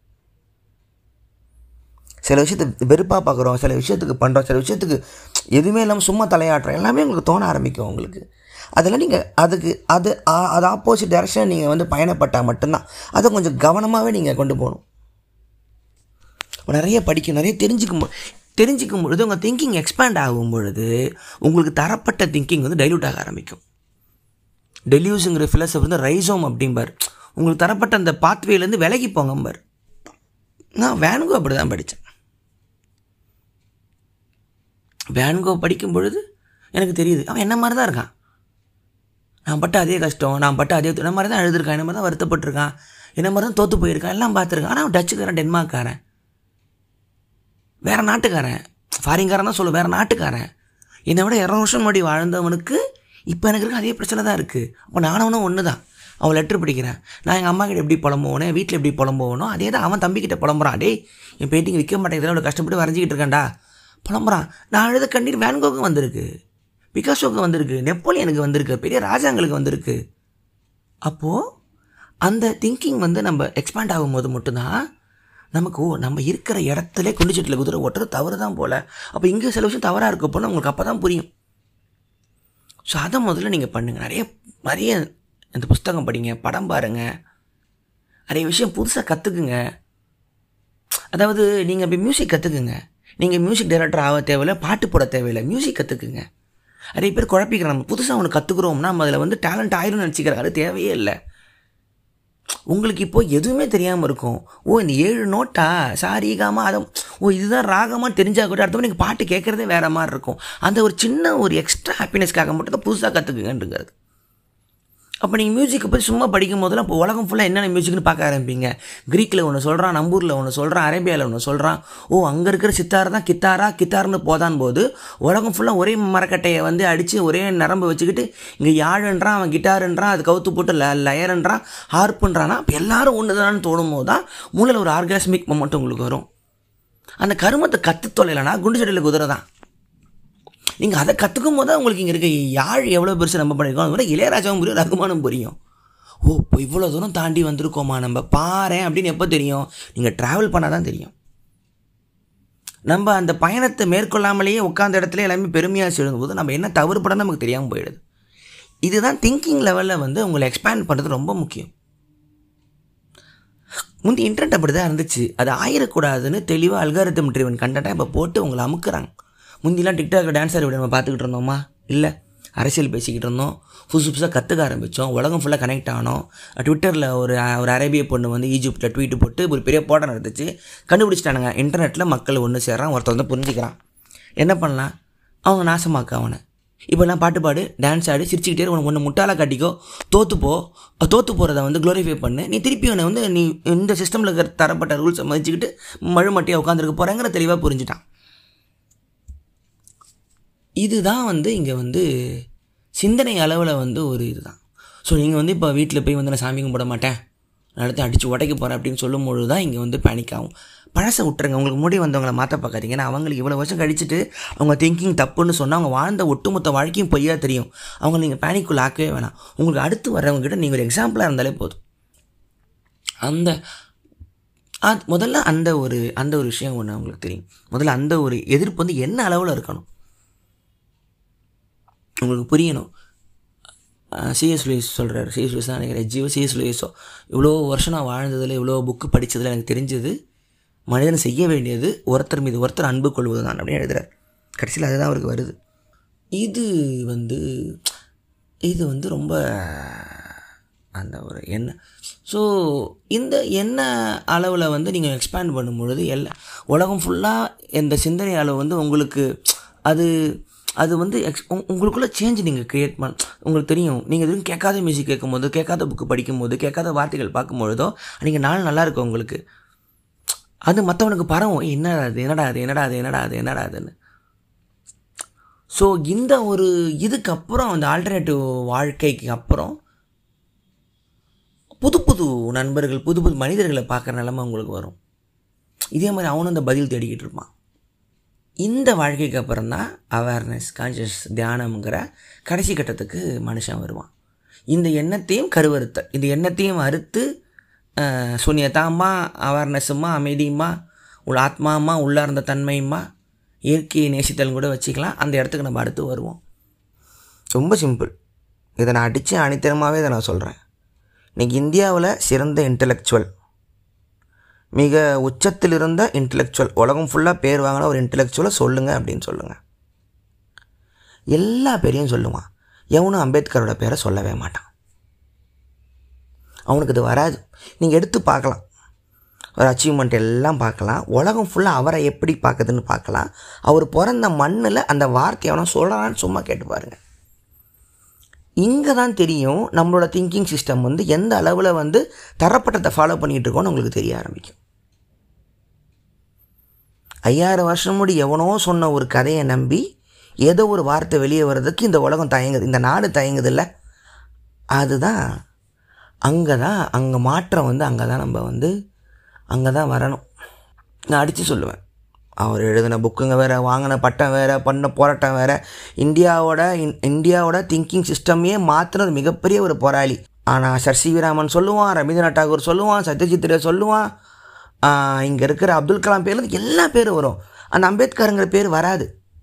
சில விஷயத்தை வெறுப்பாக பார்க்குறோம் சில விஷயத்துக்கு பண்ணுறோம் சில விஷயத்துக்கு எதுவுமே இல்லாமல் சும்மா தலையாட்டுறோம் எல்லாமே உங்களுக்கு தோண ஆரம்பிக்கும் உங்களுக்கு அதெல்லாம் நீங்கள் அதுக்கு அது ஆ- அது ஆப்போசிட் டைரக்ஷன் நீங்கள் வந்து பயணப்பட்டால் மட்டும்தான் அதை கொஞ்சம் கவனமாகவே நீங்கள் கொண்டு போகணும் இப்போ நிறைய படிக்கும் நிறைய தெரிஞ்சுக்கும் போ- தெரிஞ்சுக்கும் பொழுது உங்கள் திங்கிங் எக்ஸ்பேண்ட் ஆகும் பொழுது உங்களுக்கு தரப்பட்ட திங்கிங் வந்து டைலூட் ஆக ஆரம்பிக்கும் டெலியூஸுங்கிற ஃபிலசபி வந்து ரைசோம் அப்படிம்பார் உங்களுக்கு தரப்பட்ட அந்த பாத்வேலேருந்து விலகி போங்கம்பார் நான் வேனுகோ அப்படி தான் படித்தேன் வேன்கோ படிக்கும் பொழுது எனக்கு தெரியுது அவன் என்ன மாதிரி தான் இருக்கான் நான் பட்ட அதே கஷ்டம் நான் பட்ட அதே என்ன மாதிரி தான் எழுதிருக்கான் என்ன மாதிரி தான் வருத்தப்பட்டிருக்கான் என்ன மாதிரி தான் தோற்று போயிருக்கான் எல்லாம் பார்த்துருக்கான் ஆனால் அவன் டச்சுக்காரன் டென்மார்க்காரன் வேறு நாட்டுக்காரன் ஃபாரின்காரன் தான் சொல்லுவேன் வேறு நாட்டுக்காரன் என்னை விட இரநூறு வருஷம் முன்னாடி வாழ்ந்தவனுக்கு இப்போ எனக்கு இருக்க அதே பிரச்சனை தான் இருக்குது அப்போ நானும் ஒன்று தான் அவன் லெட்டர் படிக்கிறேன் நான் எங்கள் அம்மா கிட்ட எப்படி புலம்புவோனே வீட்டில் எப்படி புலம்புவனோ அதே தான் அவன் தம்பிக்கிட்ட புலம்புறான் டேய் என் பெயிண்டிங் விற்க மாட்டேங்குது அவ்வளோ கஷ்டப்பட்டு வரைஞ்சிக்கிட்டு இருக்கேன்டா புலம்புறான் நான் அழுத கண்ணீர் வேன்கோக்கு வந்திருக்கு பிகாசோக்கு வந்திருக்கு நெப்போலியனுக்கு வந்திருக்கு பெரிய ராஜாங்களுக்கு வந்திருக்கு அப்போது அந்த திங்கிங் வந்து நம்ம எக்ஸ்பேண்ட் ஆகும்போது மட்டும்தான் நமக்கு ஓ நம்ம இருக்கிற இடத்துல குண்டு சட்டியில் குதிரை ஓட்டுறது தவறு தான் போல் அப்போ இங்கே சில விஷயம் தவறாக இருக்கப்போன்னு உங்களுக்கு அப்போ தான் புரியும் ஸோ அதை முதல்ல நீங்கள் பண்ணுங்கள் நிறைய நிறைய இந்த புஸ்தகம் படிங்க படம் பாருங்கள் நிறைய விஷயம் புதுசாக கற்றுக்குங்க அதாவது நீங்கள் இப்போ மியூசிக் கற்றுக்குங்க நீங்கள் மியூசிக் டைரக்டர் ஆக தேவையில்லை பாட்டு போட தேவையில்லை மியூசிக் கற்றுக்குங்க நிறைய பேர் குழப்பிக்கிறோம் நம்ம புதுசாக ஒன்று கற்றுக்குறோம்னா நம்ம அதில் வந்து டேலண்ட் ஆயிரும்னு நினச்சிக்கிறாங்க அது தேவையே இல்லை உங்களுக்கு இப்போ எதுவுமே தெரியாமல் இருக்கும் ஓ இந்த ஏழு நோட்டா சாரீகாமா அதை ஓ இதுதான் ராகமாக தெரிஞ்சால் கூட அடுத்தவங்க நீங்கள் பாட்டு கேட்குறதே வேறு மாதிரி இருக்கும் அந்த ஒரு சின்ன ஒரு எக்ஸ்ட்ரா ஹாப்பினஸ்க்காக மட்டும் தான் புதுசாக கற்றுக்குங்கன்றது அப்போ நீங்கள் மியூசிக்கை பற்றி சும்மா படிக்கும் போதெல்லாம் இப்போ உலகம் ஃபுல்லாக என்னென்ன மியூசிக்னு பார்க்க ஆரம்பிப்பீங்க க்ரீக்கில் ஒன்று சொல்கிறான் நம்பூரில் ஒன்று சொல்கிறான் அரேபியாவில் ஒன்று சொல்கிறான் ஓ அங்கே இருக்கிற சித்தார் தான் கித்தாரா கித்தார்னு போதான் போது உலகம் ஃபுல்லாக ஒரே மரக்கட்டையை வந்து அடித்து ஒரே நரம்பு வச்சுக்கிட்டு இங்கே யாழுன்றான் அவன் கிட்டாருன்றான் அது கவுத்து போட்டு ல லயருன்றான் ஹார்ப்புன்றானா அப்போ எல்லாரும் ஒன்று தானு தோணும் போது தான் மூளையில் ஒரு ஆர்காஸ்மிக் மொமெண்ட் உங்களுக்கு வரும் அந்த கருமத்தை கற்று தொலைலனா குண்டு சட்டியில் குதிரை தான் நீங்கள் அதை கற்றுக்கும் போது தான் உங்களுக்கு இங்கே இருக்க யாழ் எவ்வளோ பெருசு நம்ம பண்ணியிருக்கோம் அது மாதிரி இளையராஜாவும் புரியும் ரகுமானும் புரியும் ஓ இப்போ இவ்வளோ தூரம் தாண்டி வந்திருக்கோமா நம்ம பாறேன் அப்படின்னு எப்போ தெரியும் நீங்கள் ட்ராவல் பண்ணால் தான் தெரியும் நம்ம அந்த பயணத்தை மேற்கொள்ளாமலேயே உட்காந்த இடத்துல எல்லாமே பெருமையாக சொல்லும் போது நம்ம என்ன தவறு படம் நமக்கு தெரியாமல் போயிடுது இதுதான் திங்கிங் லெவலில் வந்து உங்களை எக்ஸ்பேண்ட் பண்ணுறது ரொம்ப முக்கியம் முந்தி இன்டர்நெட் அப்படி தான் இருந்துச்சு அது ஆயிடக்கூடாதுன்னு தெளிவாக அல்காரிதம் ட்ரிவன் கண்டென்ட்டாக இப்போ போட்டு உங்களை அமுக்குறாங்க முந்திலாம் டிக்டாக்ல டான்ஸ் ஆடி நம்ம பார்த்துக்கிட்டு இருந்தோமா இல்லை அரசியல் பேசிக்கிட்டு இருந்தோம் புதுசு புதுசாக கற்றுக்க ஆரம்பித்தோம் உலகம் ஃபுல்லாக கனெக்ட் ஆனோம் ட்விட்டரில் ஒரு ஒரு அரேபிய பொண்ணு வந்து ஈஜிப்டில் ட்வீட் போட்டு ஒரு பெரிய போட்டம் நடந்துச்சு கண்டுபிடிச்சிட்டானுங்க இன்டர்நெட்டில் மக்கள் ஒன்று சேர்றான் ஒருத்தர் வந்து புரிஞ்சுக்கிறான் என்ன பண்ணலாம் அவங்க நாசமாக்க அவனை இப்போல்லாம் பாட்டு பாடு டான்ஸ் ஆடி சிரிச்சுக்கிட்டே இரு, உனக்கு ஒன்று முட்டாளாக காட்டிக்கோ தோற்றுப்போ தோற்று போகிறத வந்து க்ளோரிஃபை பண்ணு நீ திருப்பி அவனை வந்து நீ இந்த சிஸ்டமில் இருக்கிற தரப்பட்ட ரூல்ஸை மதிச்சுக்கிட்டு மழுமட்டியாக உட்காந்துருக்க போகிறேங்கிற தெளிவாக புரிஞ்சுட்டான் இதுதான் வந்து இங்கே வந்து சிந்தனை அளவில் வந்து ஒரு இதுதான் ஸோ நீங்கள் வந்து இப்போ வீட்டில் போய் வந்து நான் சாமி கும்பிட மாட்டேன் நான் அடுத்து அடித்து உடைக்க போகிறேன் அப்படின்னு சொல்லும்பொழுது தான் இங்கே வந்து பேனிக் ஆகும் பழசை விட்டுருங்க உங்களுக்கு முன்னாடி வந்தவங்களை மாற்ற பார்க்காதீங்க ஏன்னா அவங்களுக்கு இவ்வளோ வருஷம் கழிச்சுட்டு அவங்க திங்கிங் தப்புன்னு சொன்னால் அவங்க வாழ்ந்த ஒட்டுமொத்த வாழ்க்கையும் பொய்யா தெரியும் அவங்க நீங்கள் பேனிக்குள்ள ஆக்கவே வேணாம் உங்களுக்கு அடுத்து வர்றவங்க கிட்ட நீங்கள் ஒரு எக்ஸாம்பிளாக இருந்தாலே போதும் அந்த அது முதல்ல அந்த ஒரு அந்த ஒரு விஷயம் ஒன்று அவங்களுக்கு தெரியும் முதல்ல அந்த ஒரு எதிர்ப்பு வந்து என்ன அளவில் இருக்கணும் உங்களுக்கு புரியணும் சிஎஸ் லூயிஸ் சொல்கிறார் சிஎஸ் லூயிஸ் தான் நினைக்கிறேன் ஜீவ சிஎஸ் லூயிஸோ இவ்வளோ வருஷம் நான் வாழ்ந்ததில் இவ்வளோ புக்கு படித்ததில் எனக்கு தெரிஞ்சது மனிதன் செய்ய வேண்டியது ஒருத்தர் மீது ஒருத்தர் அன்பு கொள்வது தான் அப்படின்னு எழுதுறார் கடைசியில் அதுதான் அவருக்கு வருது இது வந்து இது வந்து ரொம்ப அந்த ஒரு எண்ணெய் ஸோ இந்த எண்ணெய் அளவில் வந்து நீங்கள் எக்ஸ்பேண்ட் பண்ணும்பொழுது எல்லா உலகம் ஃபுல்லாக இந்த சிந்தனை அளவு வந்து உங்களுக்கு அது அது வந்து எக்ஸ் உங் உங்களுக்குள்ளே சேஞ்ச் நீங்கள் க்ரியேட் பண்ண உங்களுக்கு தெரியும் நீங்கள் எதுவும் கேட்காத மியூசிக் கேட்கும்போது கேட்காத புக்கு படிக்கும்போது கேட்காத வார்த்தைகள் பார்க்கும்பொழுதோ நீங்கள் நாள் நல்லா இருக்கும் உங்களுக்கு அது மற்றவனுக்கு பரவும் "ஏய், என்னடா அது என்னடா அது என்னடா அது என்னடா அது என்னடா அதுன்னு ஸோ இந்த ஒரு இதுக்கு அப்புறம் அந்த ஆல்டர்னேட்டிவ் வாழ்க்கைக்கு அப்புறம் புது புது நண்பர்கள் புது புது மனிதர்களை பார்க்குற நிலைமை உங்களுக்கு வரும் இதே மாதிரி அவனும் அந்த பதில் தேடிக்கிட்டு இருப்பான் இந்த வாழ்க்கைக்கு அப்புறம் தான் அவேர்னஸ் கான்ஷியஸ் தியானம்ங்கிற கடைசி கட்டத்துக்கு மனுஷன் வருவான் இந்த எண்ணத்தையும் கருவறுத்த இந்த எண்ணத்தையும் அறுத்து அஹ், சூன்யதாம்மா அவேர்னஸுமா அமைதியுமா உள்ள ஆத்மாமா உள்ளார்ந்த தன்மையுமா இயற்கையை நேசித்தல் கூட வச்சுக்கலாம் அந்த இடத்துக்கு நம்ம அடுத்து வருவோம் ரொம்ப சிம்பிள் இதை நான் அடித்து அணித்தனமாகவே இதை நான் சொல்கிறேன் இன்றைக்கி இந்தியாவில் சிறந்த இன்டலெக்சுவல் மிக உச்சத்தில் இருந்த இன்டலெக்சுவல் உலகம் ஃபுல்லாக பேர் வாங்கின ஒரு இன்டலெக்சுவலை சொல்லுங்கள் அப்படின்னு சொல்லுங்கள் எல்லா பேரையும் சொல்லுவான் எவனும் அம்பேத்கரோட பேரை சொல்லவே மாட்டான் அவனுக்கு இது வராது நீங்கள் எடுத்து பார்க்கலாம் ஒரு அச்சீவ்மெண்ட் எல்லாம் பார்க்கலாம் உலகம் ஃபுல்லாக அவரை எப்படி பார்க்குதுன்னு பார்க்கலாம் அவர் பிறந்த மண்ணில் அந்த வார்த்தை எவனோ சொல்கிறான்னு சும்மா கேட்டு பாருங்கள் இங்கே தான் தெரியும் நம்மளோட திங்கிங் சிஸ்டம் வந்து எந்த அளவில் வந்து தரப்பட்டத்தை ஃபாலோ பண்ணிகிட்டு இருக்கோன்னு உங்களுக்கு தெரிய ஆரம்பிக்கும் ஐயாயிரம் வருஷம் முடி எவனோ சொன்ன ஒரு கதையை நம்பி ஏதோ ஒரு வார்த்தை வெளியே வர்றதுக்கு இந்த உலகம் தயங்குது இந்த நாடு தயங்குது இல்லை அதுதான் அங்கே தான் அங்கே மாற்றம் வந்து அங்கே தான் நம்ம வந்து அங்கே தான் வரணும் நான் அடித்து சொல்லுவேன் அவர் எழுதின புக்குங்க வேறு வாங்கின பட்டம் வேறு பண்ண போராட்டம் வேறு இந்தியாவோட இன்- இந்தியாவோட திங்கிங் சிஸ்டமையே மாற்றின ஒரு மிகப்பெரிய ஒரு போராளி ஆனால் சர் சி வி ராமன் சொல்லுவான் ரவீந்திரநாத் தாகூர் சொல்லுவான் சத்யஜித் ரே சொல்லுவான் இங்கே இருக்கிற அப்துல் கலாம் பேர்ல எல்லா பேரும் வரும் அந்த அம்பேத்கருங்கிற பேர் வராது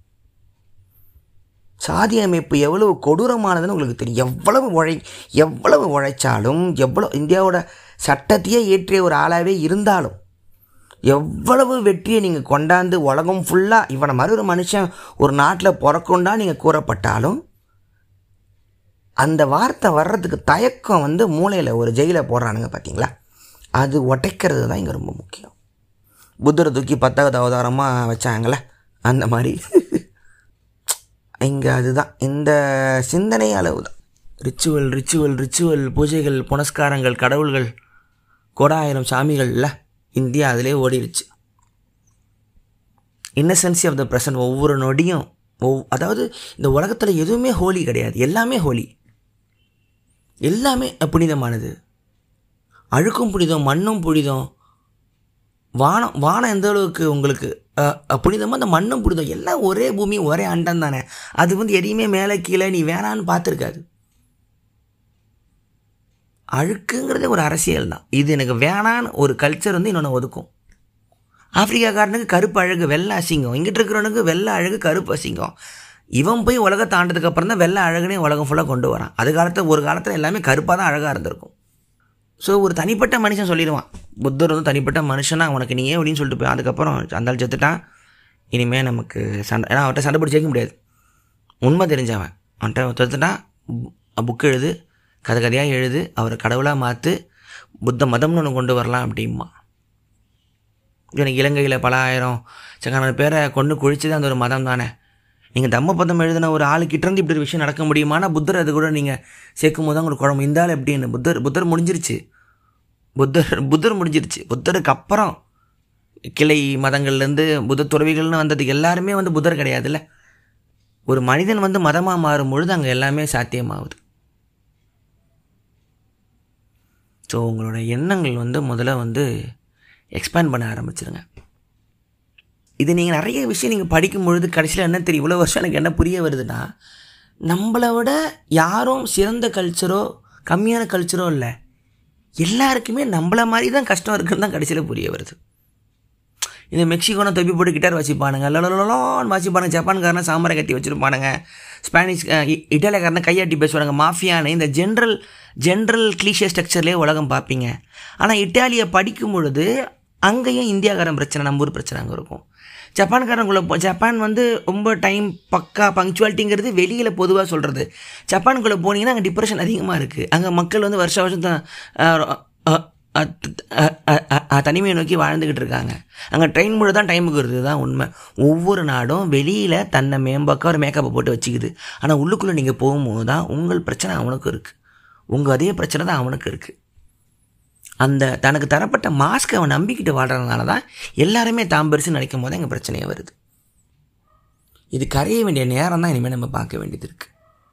சாதி அமைப்பு எவ்வளவு கொடூரமானதுன்னு உங்களுக்கு தெரியும் எவ்வளவு உழை எவ்வளவு உழைச்சாலும் எவ்வளோ இந்தியாவோட சட்டத்தையே இயற்றிய ஒரு ஆளாகவே இருந்தாலும் எவ்வளவு வெற்றியை நீங்கள் கொண்டாந்து உலகம் ஃபுல்லாக இவனை மாதிரி ஒரு மனுஷன் ஒரு நாட்டில் பிறக்குண்டா நீங்கள் கூறப்பட்டாலும் அந்த வார்த்தை வர்றதுக்கு தயக்கம் வந்து மூளையில் ஒரு ஜெயிலில் போடுறானுங்க பார்த்தீங்களா அது உடைக்கிறது தான் இங்கே ரொம்ப முக்கியம் புத்தரை தூக்கி பத்தாவது அவதாரமாக வச்சாங்களே அந்த மாதிரி இங்கே அதுதான் இந்த சிந்தனை அளவு தான் ரிச்சுவல் ரிச்சுவல் ரிச்சுவல் பூஜைகள் புனஸ்காரங்கள் கடவுள்கள் கோடாயிரம் சாமிகள்ல இந்தியா அதிலே ஓடிடுச்சு இன்னசென்சி ஆஃப் த ப்ரெசன்ட் ஒவ்வொரு நொடியும் ஒவ் அதாவது இந்த உலகத்தில் எதுவுமே ஹோலி கிடையாது எல்லாமே ஹோலி எல்லாமே புனிதமானது அழுக்கும் புனிதம் மண்ணும் புனிதம் வானம் வானம் எந்த அளவுக்கு உங்களுக்கு அஹ், அஹ், புனிதமோ அந்த மண்ணும் புனிதம் எல்லாம் ஒரே பூமி ஒரே அண்டம் தானே அது வந்து எதையுமே மேலே கீழே நீ வேணான்னு பார்த்துருக்காது அழுக்குங்கிறதே ஒரு அரசியல் தான் இது எனக்கு வேணான்னு ஒரு கல்ச்சர் வந்து இன்னொன்று ஒதுக்கும் ஆப்பிரிக்காக்காரனுக்கு கருப்பு அழகு வெள்ளை அசிங்கம் இங்கிட்டு இருக்கிறவனுக்கு வெள்ளை அழகு கருப்பு அசிங்கம் இவன் போய் உலகத்தை ஆண்டதுக்கு அப்புறம் தான் வெள்ளை அழகுனே உலகம் ஃபுல்லாக கொண்டு வரான் அது காலத்தில் ஒரு காலத்தில் எல்லாமே கருப்பாக தான் அழகாக இருந்திருக்கும் ஸோ ஒரு தனிப்பட்ட மனுஷன் சொல்லிடுவான் புத்தர் வந்து தனிப்பட்ட மனுஷனா உனக்கு நீயே அப்படின்னு சொல்லிட்டு போய் அதுக்கப்புறம் அந்த ஆள் செத்துட்டான் இனிமேல் நமக்கு சண்டை ஏன்னா அவன்கிட்ட சண்டை பிடிச்சி ஜெயிக்க முடியாது உண்மை தெரிஞ்சவன் அவன்கிட்ட செத்துட்டான் புக் எழுது கதை கதையாக எழுது அவரை கடவுளாக மாற்று புத்த மதம்னு ஒன்று கொண்டு வரலாம் அப்படிமா எனக்கு இலங்கையில் பல ஆயிரம் சக்கான பேரை கொண்டு குழிச்சது அந்த ஒரு மதம் தானே நீங்கள் தம்மபதம் எழுதின ஒரு ஆளுக்கிட்டேருந்து இப்படி ஒரு விஷயம் நடக்க முடியுமானா புத்தர் அது கூட நீங்கள் சேர்க்கும் போது தான் உங்களுக்கு குழம்பு இந்த ஆள் எப்படின்னு புத்தர் புத்தர் முடிஞ்சிருச்சு புத்தர் புத்தர் முடிஞ்சிருச்சு புத்தருக்கு அப்புறம் கிளை மதங்கள்லேருந்து புத்த துறவிகள்னு வந்தது எல்லாருமே வந்து புத்தர் கிடையாதுல்ல ஒரு மனிதன் வந்து மதமாக மாறும் பொழுது அங்கே எல்லாமே சாத்தியமாகுது ஸோ உங்களோட எண்ணங்கள் வந்து முதல்ல வந்து எக்ஸ்பேண்ட் பண்ண ஆரம்பிச்சிருங்க இது நீங்கள் நிறைய விஷயம் நீங்கள் படிக்கும் பொழுது கடைசியில் என்ன தெரியும் இவ்வளோ வருஷம் எனக்கு என்ன புரிய வருதுன்னா நம்மளை விட யாரும் சிறந்த கல்ச்சரோ கம்மியான கல்ச்சரோ இல்லை எல்லாருக்குமே நம்மள மாதிரி தான் கஷ்டம் இருக்குன்னு தான் கடைசியில் புரிய வருது இந்த மெக்சிகோனை தொப்பி போட்டு கிட்டார் வச்சுப்பானுங்க லொலொலோன்னு வாசிப்பானுங்க ஜப்பான்காரனை சாமரை கட்டி வச்சுருப்பானுங்க ஸ்பானிஷ் அஹ், இ- இட்டாலியக்காரனை கையாட்டி பேசுவானுங்க மாஃபியானு இந்த ஜென்ரல் ஜென்ரல் கிளீஷிய ஸ்ட்ரக்சர்லேயே உலகம் பார்ப்பீங்க ஆனால் இட்டாலியை படிக்கும் பொழுது அங்கேயும் இந்தியாக்காரன் பிரச்சனை நம்ம ஊர் பிரச்சனை அங்கே இருக்கும் ஜப்பான்காரங்களுக்குள்ள போ ஜப்பான் வந்து ரொம்ப டைம் பக்கா பங்க்சுவாலிட்டிங்கிறது வெளியில் பொதுவாக சொல்கிறது ஜப்பானுக்குள்ளே போனீங்கன்னா அங்கே டிப்ரெஷன் அதிகமாக இருக்குது அங்கே மக்கள் வந்து வருஷ வருஷம் தான் அஹ், அஹ், அஹ், அஹ், அஹ், அஹ், தனிமையை நோக்கி வாழ்ந்துக்கிட்டு இருக்காங்க அங்கே ட்ரெயின் முழு தான் டைமுக்கு வருது தான் உண்மை ஒவ்வொரு நாடும் வெளியில் தன்னை மேம்பாக்க ஒரு மேக்கப்பை போட்டு வச்சுக்குது ஆனால் உள்ளுக்குள்ளே நீங்கள் போகும்போது தான் உங்கள் பிரச்சனை அவனுக்கு இருக்குது உங்கள் அதே பிரச்சனை தான் அவனுக்கு இருக்குது அந்த தனக்கு தரப்பட்ட மாஸ்க்கை அவன் நம்பிக்கிட்டு வாழ்கிறதுனால தான் எல்லாருமே தாம் பெருசுன்னு நினைக்கும் போது எங்கள் பிரச்சனையே வருது இது கரைய வேண்டிய நேரம் தான் இனிமேல் நம்ம பார்க்க வேண்டியது இருக்குது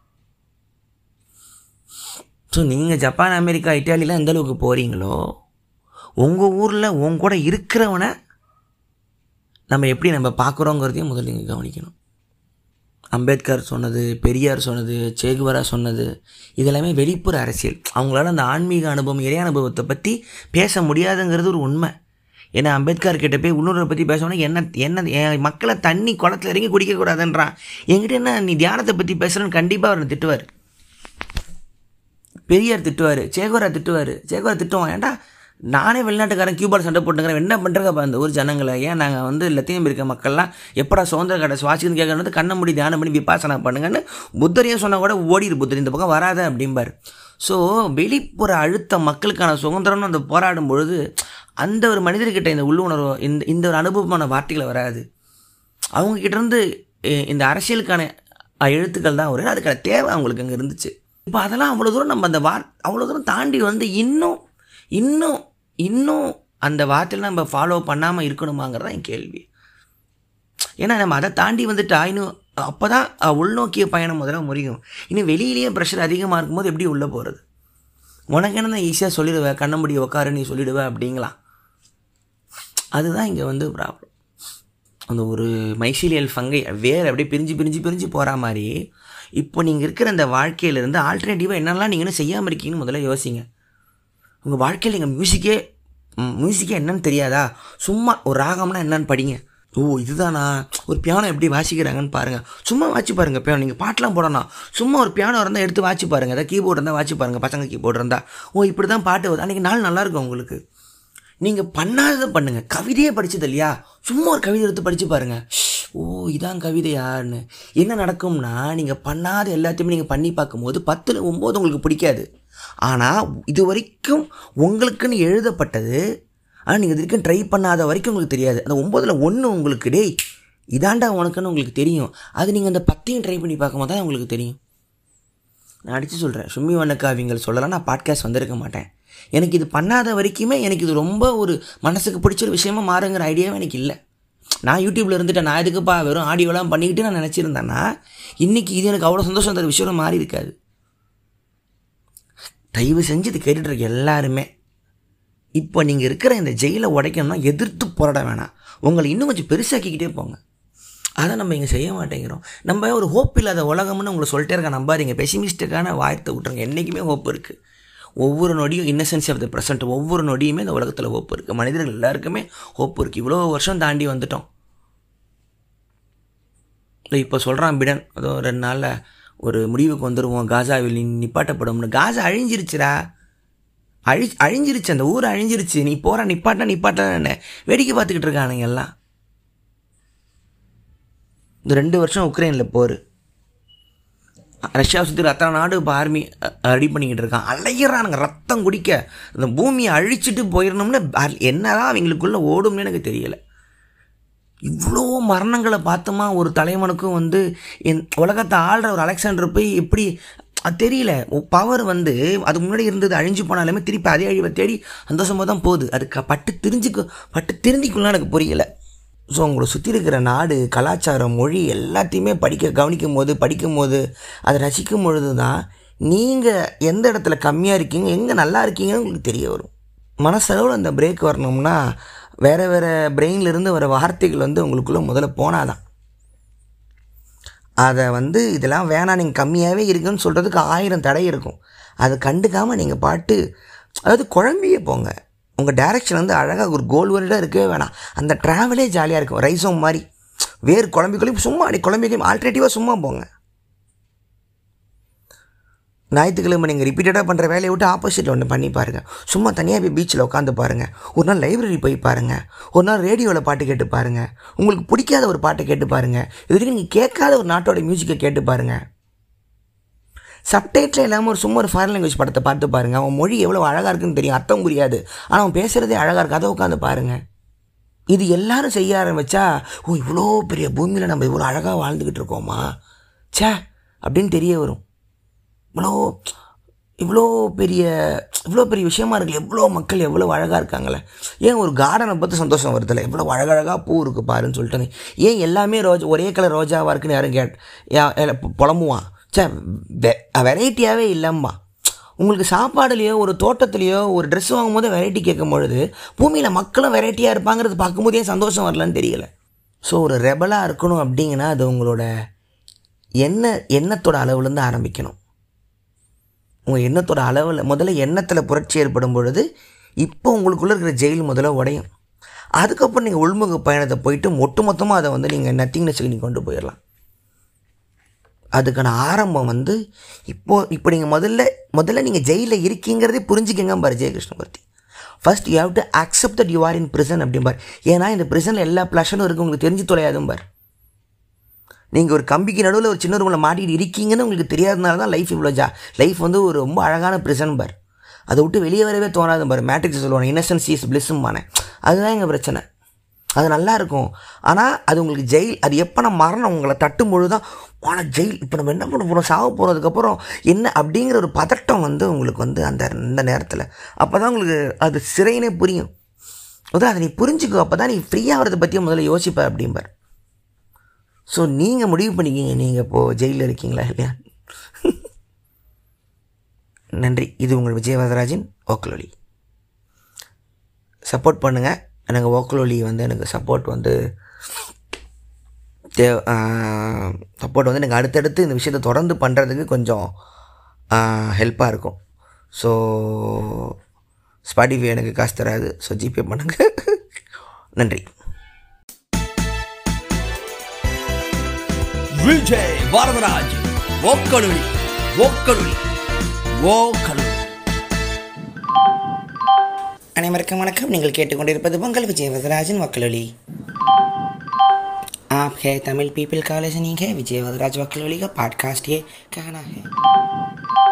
ஸோ நீங்கள் ஜப்பான் அமெரிக்கா இட்டாலிலாம் எந்த அளவுக்கு போகிறீங்களோ உங்கள் ஊரில் உங்க கூட இருக்கிறவனை நம்ம எப்படி நம்ம பார்க்குறோங்கிறதையும் முதல்ல நீங்கள் கவனிக்கணும் அம்பேத்கர் சொன்னது பெரியார் சொன்னது சேகுவரா சொன்னது இதெல்லாமே வெளிப்புற அரசியல் அவங்களால அந்த ஆன்மீக அனுபவம் இறை அனுபவத்தை பற்றி பேச முடியாதுங்கிறது ஒரு உண்மை ஏன்னா அம்பேத்கர் கிட்ட போய் உள்ளூரை பற்றி பேசணும்னா என்ன என்ன என் மக்களை தண்ணி குளத்துல இறங்கி குடிக்கக்கூடாதுன்றான் என்கிட்ட என்ன நீ தியானத்தை பற்றி பேசுகிறேன்னு கண்டிப்பாக அவர் திட்டுவார் பெரியார் திட்டுவார் சேகோரா திட்டுவார் சேகோரா திட்டுவான் ஏன்டா நானே வெளிநாட்டுக்காரன் கியூபால் சண்டை போட்டுங்கிறேன் என்ன பண்ணுறங்கப்பா அந்த ஊர் ஜனங்களை ஏன் நாங்கள் வந்து லத்தீன் அமெரிக்க மக்கள்லாம் எப்படா சுதந்திர கடை சுவாசின்னு கேட்கறது கண்ணை மூடி தியானம் பண்ணி விபாசனா பண்ணுங்கன்னு புத்தரையும் சொன்னால் கூட ஓடிடு புத்தர் இந்த பக்கம் வராத அப்படிம்பார் ஸோ வெளிப்புற அழுத்தம் மக்களுக்கான சுதந்திரம்னு அந்த போராடும் பொழுது அந்த ஒரு மனிதர்கிட்ட இந்த உள்ளுணர்வு இந்த இந்த ஒரு அனுபவமான வார்த்தைகளை வராது அவங்க கிட்ட இருந்து எ- இந்த அரசியலுக்கான அ, எழுத்துக்கள் தான் வரும் அதுக்கான தேவை அவங்களுக்கு அங்கே இருந்துச்சு இப்போ அதெல்லாம் அவ்வளோ தூரம் நம்ம அந்த வார் அவ்வளோ தூரம் தாண்டி வந்து இன்னும் இன்னும் இன்னும் அந்த வார்த்தையில் நம்ம ஃபாலோ பண்ணாமல் இருக்கணுமாங்கிறது தான் என் கேள்வி ஏன்னா நம்ம அதை தாண்டி வந்துட்டா இன்னும் அப்போ தான் உள்நோக்கிய பயணம் முதல்ல முடியும் இன்னும் வெளியிலேயே ப்ரெஷர் அதிகமாக இருக்கும்போது எப்படி உள்ளே போகிறது உனக்கு என்ன ஈஸியாக சொல்லிடுவேன் கண்ண முடி உட்காரு நீ சொல்லிடுவேன் அப்படிங்களாம் அதுதான் இங்கே வந்து ப்ராப்ளம் அந்த ஒரு மைசீலியல் ஃபங்கை வேறு அப்படியே பிரிஞ்சு பிரிஞ்சு பிரிஞ்சு போகிற மாதிரி இப்போ நீங்கள் இருக்கிற அந்த வாழ்க்கையிலேருந்து ஆல்டர்னேட்டிவாக என்னெல்லாம் நீங்கள் இன்னும் செய்யாமல் இருக்கீங்கன்னு முதல்ல யோசிங்க உங்கள் வாழ்க்கையில் நீங்கள் மியூசிக்கே மியூசிக்கே என்னன்னு தெரியாதா சும்மா ஒரு ராகம்னா என்னன்னு படிங்க ஓ இதுதானா ஒரு பியானோ எப்படி வாசிக்கிறாங்கன்னு பாருங்கள் சும்மா வாசி பாருங்கள் பியானோ நீங்கள் பாட்டெலாம் போடணும் சும்மா ஒரு பியானோ இருந்தால் எடுத்து வாசி பாருங்கள் ஏதாவது கீபோர்டு இருந்தால் வாசி பாருங்கள் பசங்க கீபோர்டு இருந்தால் ஓ இப்படி தான் பாட்டு வருது அன்றைக்கி நாள் நல்லாயிருக்கும் உங்களுக்கு நீங்கள் பண்ணாததை பண்ணுங்கள் கவிதையே படிச்சது இல்லையா சும்மா ஒரு கவிதை எடுத்து படித்து பாருங்கள் ஓ இதான் கவிதையான்னு என்ன நடக்கும்னா நீங்கள் பண்ணாத எல்லாத்தையுமே நீங்கள் பண்ணி பார்க்கும்போது பத்தில் ஒம்பது உங்களுக்கு பிடிக்காது ஆனால் இது வரைக்கும் உங்களுக்குன்னு எழுதப்பட்டது ஆனால் நீங்கள் இது வரைக்கும் ட்ரை பண்ணாத வரைக்கும் உங்களுக்கு தெரியாது அந்த ஒம்போதில் ஒன்று உங்களுக்கு டேய் இதாண்டா உனக்குன்னு உங்களுக்கு தெரியும் அது நீங்கள் அந்த பத்தையும் ட்ரை பண்ணி பார்க்கும்போது தான் உங்களுக்கு தெரியும் நான் அடித்து சொல்கிறேன் சும்மி வண்ணக்காவிங்கள் சொல்லலாம் நான் பாட்காஸ்ட் வந்திருக்க மாட்டேன் எனக்கு இது பண்ணாத வரைக்குமே எனக்கு இது ரொம்ப ஒரு மனசுக்கு பிடிச்ச ஒரு விஷயமா மாறுங்கிற ஐடியாவே எனக்கு இல்லை நான் யூடியூப்பில் இருந்துட்டேன் நான் இதுக்குப்பா வெறும் ஆடியோலாம் பண்ணிக்கிட்டு நான் நினச்சிருந்தேன்னா இன்றைக்கி இது எனக்கு அவ்வளோ சந்தோஷம் தர விஷயம் மாறி இருக்காது தயவு செஞ்சு இது கேட்டுட்டு இருக்க எல்லாருமே இப்போ நீங்கள் இருக்கிற இந்த ஜெயிலை உடைக்கணும்னா எதிர்த்து போராட வேணாம் உங்களை இன்னும் கொஞ்சம் பெருசாக்கிக்கிட்டே போங்க அதை நம்ம இங்கே செய்ய மாட்டேங்கிறோம் நம்ம ஒரு ஹோப் இல்லாத உலகம்னு உங்களை சொல்லிட்டே இருக்க நம்பாதீங்க பெசிமிஸ்டிக்கான வார்த்தை விட்ருங்க என்றைக்குமே ஹோப் இருக்குது ஒவ்வொரு நொடியும் இன்னசென்ஸ் ஆஃப் த ப்ரெசென்ட் ஒவ்வொரு நொடியுமே இந்த உலகத்தில் ஹோப் இருக்குது மனிதர்கள் எல்லாருக்குமே ஹோப் இருக்குது இவ்வளோ வருஷம் தாண்டி வந்துட்டோம் இல்லை இப்போ சொல்கிறான் பிடன் அதோ ரெண்டு நாளில் ஒரு முடிவுக்கு வந்துடுவோம் காசாவில் நீ நிப்பாட்டப்படும்னு காசா அழிஞ்சிருச்சுடா அழி அழிஞ்சிருச்சு அந்த ஊர் அழிஞ்சிருச்சு நீ போகிற நிப்பாட்ட நிப்பாட்ட வேடிக்கை பார்த்துக்கிட்டு இருக்கானுங்க எல்லாம் இந்த ரெண்டு வருஷம் உக்ரைனில் போர் ரஷ்யா சுற்றி அத்தனை நாடு இப்போ ஆர்மி ரெடி பண்ணிக்கிட்டு இருக்கான் அலையிறானுங்க ரத்தம் குடிக்க இந்த பூமியை அழிச்சிட்டு போயிடணும்னு என்னதான் அவங்களுக்குள்ளே ஓடும்னு எனக்கு தெரியலை இவ்வளோ மரணங்களை பார்த்தோமா ஒரு தலைவனுக்கும் வந்து என் உலகத்தை ஆள்ற ஒரு அலெக்சாண்டர் போய் எப்படி அது தெரியல பவர் வந்து அது முன்னாடி இருந்தது அழிஞ்சு போனாலுமே திருப்பி அதே அழிவை தேடி சந்தோஷமாக தான் போகுது அதுக்கு பட்டு தெரிஞ்சுக்க பட்டு திருந்திக்குள்ளே எனக்கு புரியலை ஸோ உங்களை சுற்றி இருக்கிற நாடு கலாச்சாரம் மொழி எல்லாத்தையுமே படிக்க கவனிக்கும் போது படிக்கும் போது அதை ரசிக்கும் பொழுது தான் நீங்கள் எந்த இடத்துல கம்மியாக இருக்கீங்க எங்கே நல்லா இருக்கீங்கன்னு உங்களுக்கு தெரிய வரும் மனசளவில் அந்த பிரேக் வரணும்னா வேறு வேறு பிரெயின்லேருந்து வர வார்த்தைகள் வந்து உங்களுக்குள்ளே முதல்ல போனாதான் அதை வந்து இதெல்லாம் வேணாம் நீங்கள் கம்மியாகவே இருக்குன்னு சொல்கிறதுக்கு ஆயிரம் தடை இருக்கும் அதை கண்டுக்காமல் நீங்கள் பாட்டு அதாவது குழம்பியே போங்க உங்கள் டேரெக்ஷன் வந்து அழகாக ஒரு கோல் வேர்டாக இருக்கவே வேணாம் அந்த ட்ராவலே ஜாலியாக இருக்கும் ரைஸும் மாதிரி வேறு குழம்பிக்கொள்ளையும் சும்மா அடி குழம்பிக்கலையும் ஆல்டர்னேட்டிவாக சும்மா போங்க ஞாயிற்றுக்கிழமை நீங்கள் ரிப்பீட்டடாக பண்ணுற வேலையை விட்டு ஆப்போசிட் ஒன்று பண்ணி பாருங்கள் சும்மா தனியாக போய் பீச்சில் உட்காந்து பாருங்கள் ஒரு நாள் லைப்ரரி போய் பாருங்கள் ஒரு நாள் ரேடியோவில் பாட்டு கேட்டு பாருங்கள் உங்களுக்கு பிடிக்காத ஒரு பாட்டை கேட்டு பாருங்கள் இது வரைக்கும் நீங்கள் கேட்காத ஒரு நாட்டோட மியூசிக்கை கேட்டு பாருங்கள் சப்டைட்டில் இல்லாமல் ஒரு சும்மா ஒரு ஃபாரின் லாங்குவேஜ் படத்தை பார்த்து பாருங்கள் அவன் மொழி எவ்வளோ அழகாக இருக்குன்னு தெரியும் அர்த்தம் புரியாது ஆனால் அவன் பேசுகிறதே அழகாக இருக்கு அதை உட்காந்து பாருங்கள் இது எல்லாரும் செய்ய ஆரம்பித்தா ஓ இவ்வளோ பெரிய பூமியில் நம்ம இவ்வளோ அழகாக வாழ்ந்துக்கிட்டு இருக்கோமா ச்சே அப்படின்னு தெரிய வரும் இவ்வளோ இவ்வளோ பெரிய இவ்வளோ பெரிய விஷயமா இருக்குது எவ்வளோ மக்கள் எவ்வளோ அழகாக இருக்காங்களே ஏன் ஒரு கார்டனை பார்த்து சந்தோஷம் வருதில்ல எவ்வளோ அழகழகாக பூ இருக்குது பாருன்னு சொல்லிட்டு ஏன் எல்லாமே ரோஜா ஒரே கலர் ரோஜாவாக இருக்குன்னு யாரும் கேட் புலம்புவான் சே வெரைட்டியாகவே இல்லைம்மா உங்களுக்கு சாப்பாடுலேயோ ஒரு தோட்டத்துலேயோ ஒரு ட்ரெஸ் வாங்கும்போது வெரைட்டி கேட்கும் பொழுது பூமியில் மக்களும் வெரைட்டியாக இருப்பாங்கிறது பார்க்கும்போது ஏன் சந்தோஷம் வரலன்னு தெரியல ஸோ ஒரு ரெபலாக இருக்கணும் அப்படிங்கன்னா அது உங்களோட எண்ண எண்ணத்தோட அளவுலேருந்து ஆரம்பிக்கணும் உங்கள் எண்ணத்தோட அளவில் முதல்ல எண்ணத்தில் புரட்சி ஏற்படும் பொழுது இப்போ உங்களுக்குள்ளே இருக்கிற ஜெயில் முதல்ல உடையும் அதுக்கப்புறம் நீங்கள் உள்முக பயணத்தை போயிட்டு ஒட்டு மொத்தமாக அதை வந்து நீங்கள் நத்திங்னஸுக்கு நீங்கள் கொண்டு போயிடலாம் அதுக்கான ஆரம்பம் வந்து இப்போது இப்போ நீங்கள் முதல்ல முதல்ல நீங்கள் ஜெயிலில் இருக்கீங்கிறதே புரிஞ்சுக்கங்க பாரு Jayakrishnamurthy first you have to accept that you are in prison அப்படிம்பார் ஏன்னா இந்த பிரிசனில் எல்லா ப்ளஷனும் இருக்குது உங்களுக்கு தெரிஞ்சு தொலையாதும் பார் நீங்கள் ஒரு கம்பிக்கு நடுவில் ஒரு சின்ன ரூமில் மாட்டிக்கிட்டு இருக்கீங்கன்னு உங்களுக்கு தெரியாதனால தான் லைஃப் இவ்வளோ ஜா லைஃப் வந்து ஒரு ரொம்ப அழகான பிரிசன் பார் அதை விட்டு வெளியே வரவே தோணாது பார் மேட்ரிக்ஸ் சொல்லுவாங்க இன்னசென்ஸ் இஸ் பிளிஸ்ஸும்பானே அதுதான் எங்கள் பிரச்சனை அது நல்லா இருக்கும் ஆனால் அது உங்களுக்கு ஜெயில் அது எப்போ நான் மரணம் உங்களை தட்டும் பொழுது தான் ஆனால் ஜெயில் இப்போ நம்ம என்ன பண்ண போகிறோம் சாக போகிறதுக்கப்புறம் என்ன அப்படிங்கிற ஒரு பதட்டம் வந்து உங்களுக்கு வந்து அந்த இந்த நேரத்தில் அப்போ தான் உங்களுக்கு அது சிறைனே புரியும் முதல்ல அதை நீ புரிஞ்சுக்கோ அப்போ தான் நீ ஃப்ரீயாகிறத பற்றியும் முதல்ல யோசிப்ப அப்படிம்பார் ஸோ நீங்கள் முடிவு பண்ணிக்கிங்க நீங்கள் இப்போது ஜெயிலில் இருக்கீங்களா இல்லையா நன்றி இது உங்கள் விஜயவதராஜின் ஓக்கலொலி சப்போர்ட் பண்ணுங்கள் எனக்கு ஓக்கலொலி வந்து எனக்கு சப்போர்ட் வந்து தே சப்போர்ட் வந்து எனக்கு அடுத்தடுத்து இந்த விஷயத்தை தொடர்ந்து பண்ணுறதுக்கு கொஞ்சம் ஹெல்ப்பாக இருக்கும் ஸோ ஸ்பாட்டிஃபை எனக்கு காசு தராது ஸோ ஜிபே பண்ணுங்கள் நன்றி விஜய் வரதராஜ் ஓக்கலுளி ஓக்கலுளி ஓக்கலுளி அனைவருக்கும் வணக்கம் நீங்கள் கேட்டுக்கொண்டிருப்பது பொங்கல் விஜய் வரதராஜன் वकलोली आप है तमिल पीपल कॉलेज नहीं है विजय वदराज वकलोली का पॉडकास्ट ये कहना है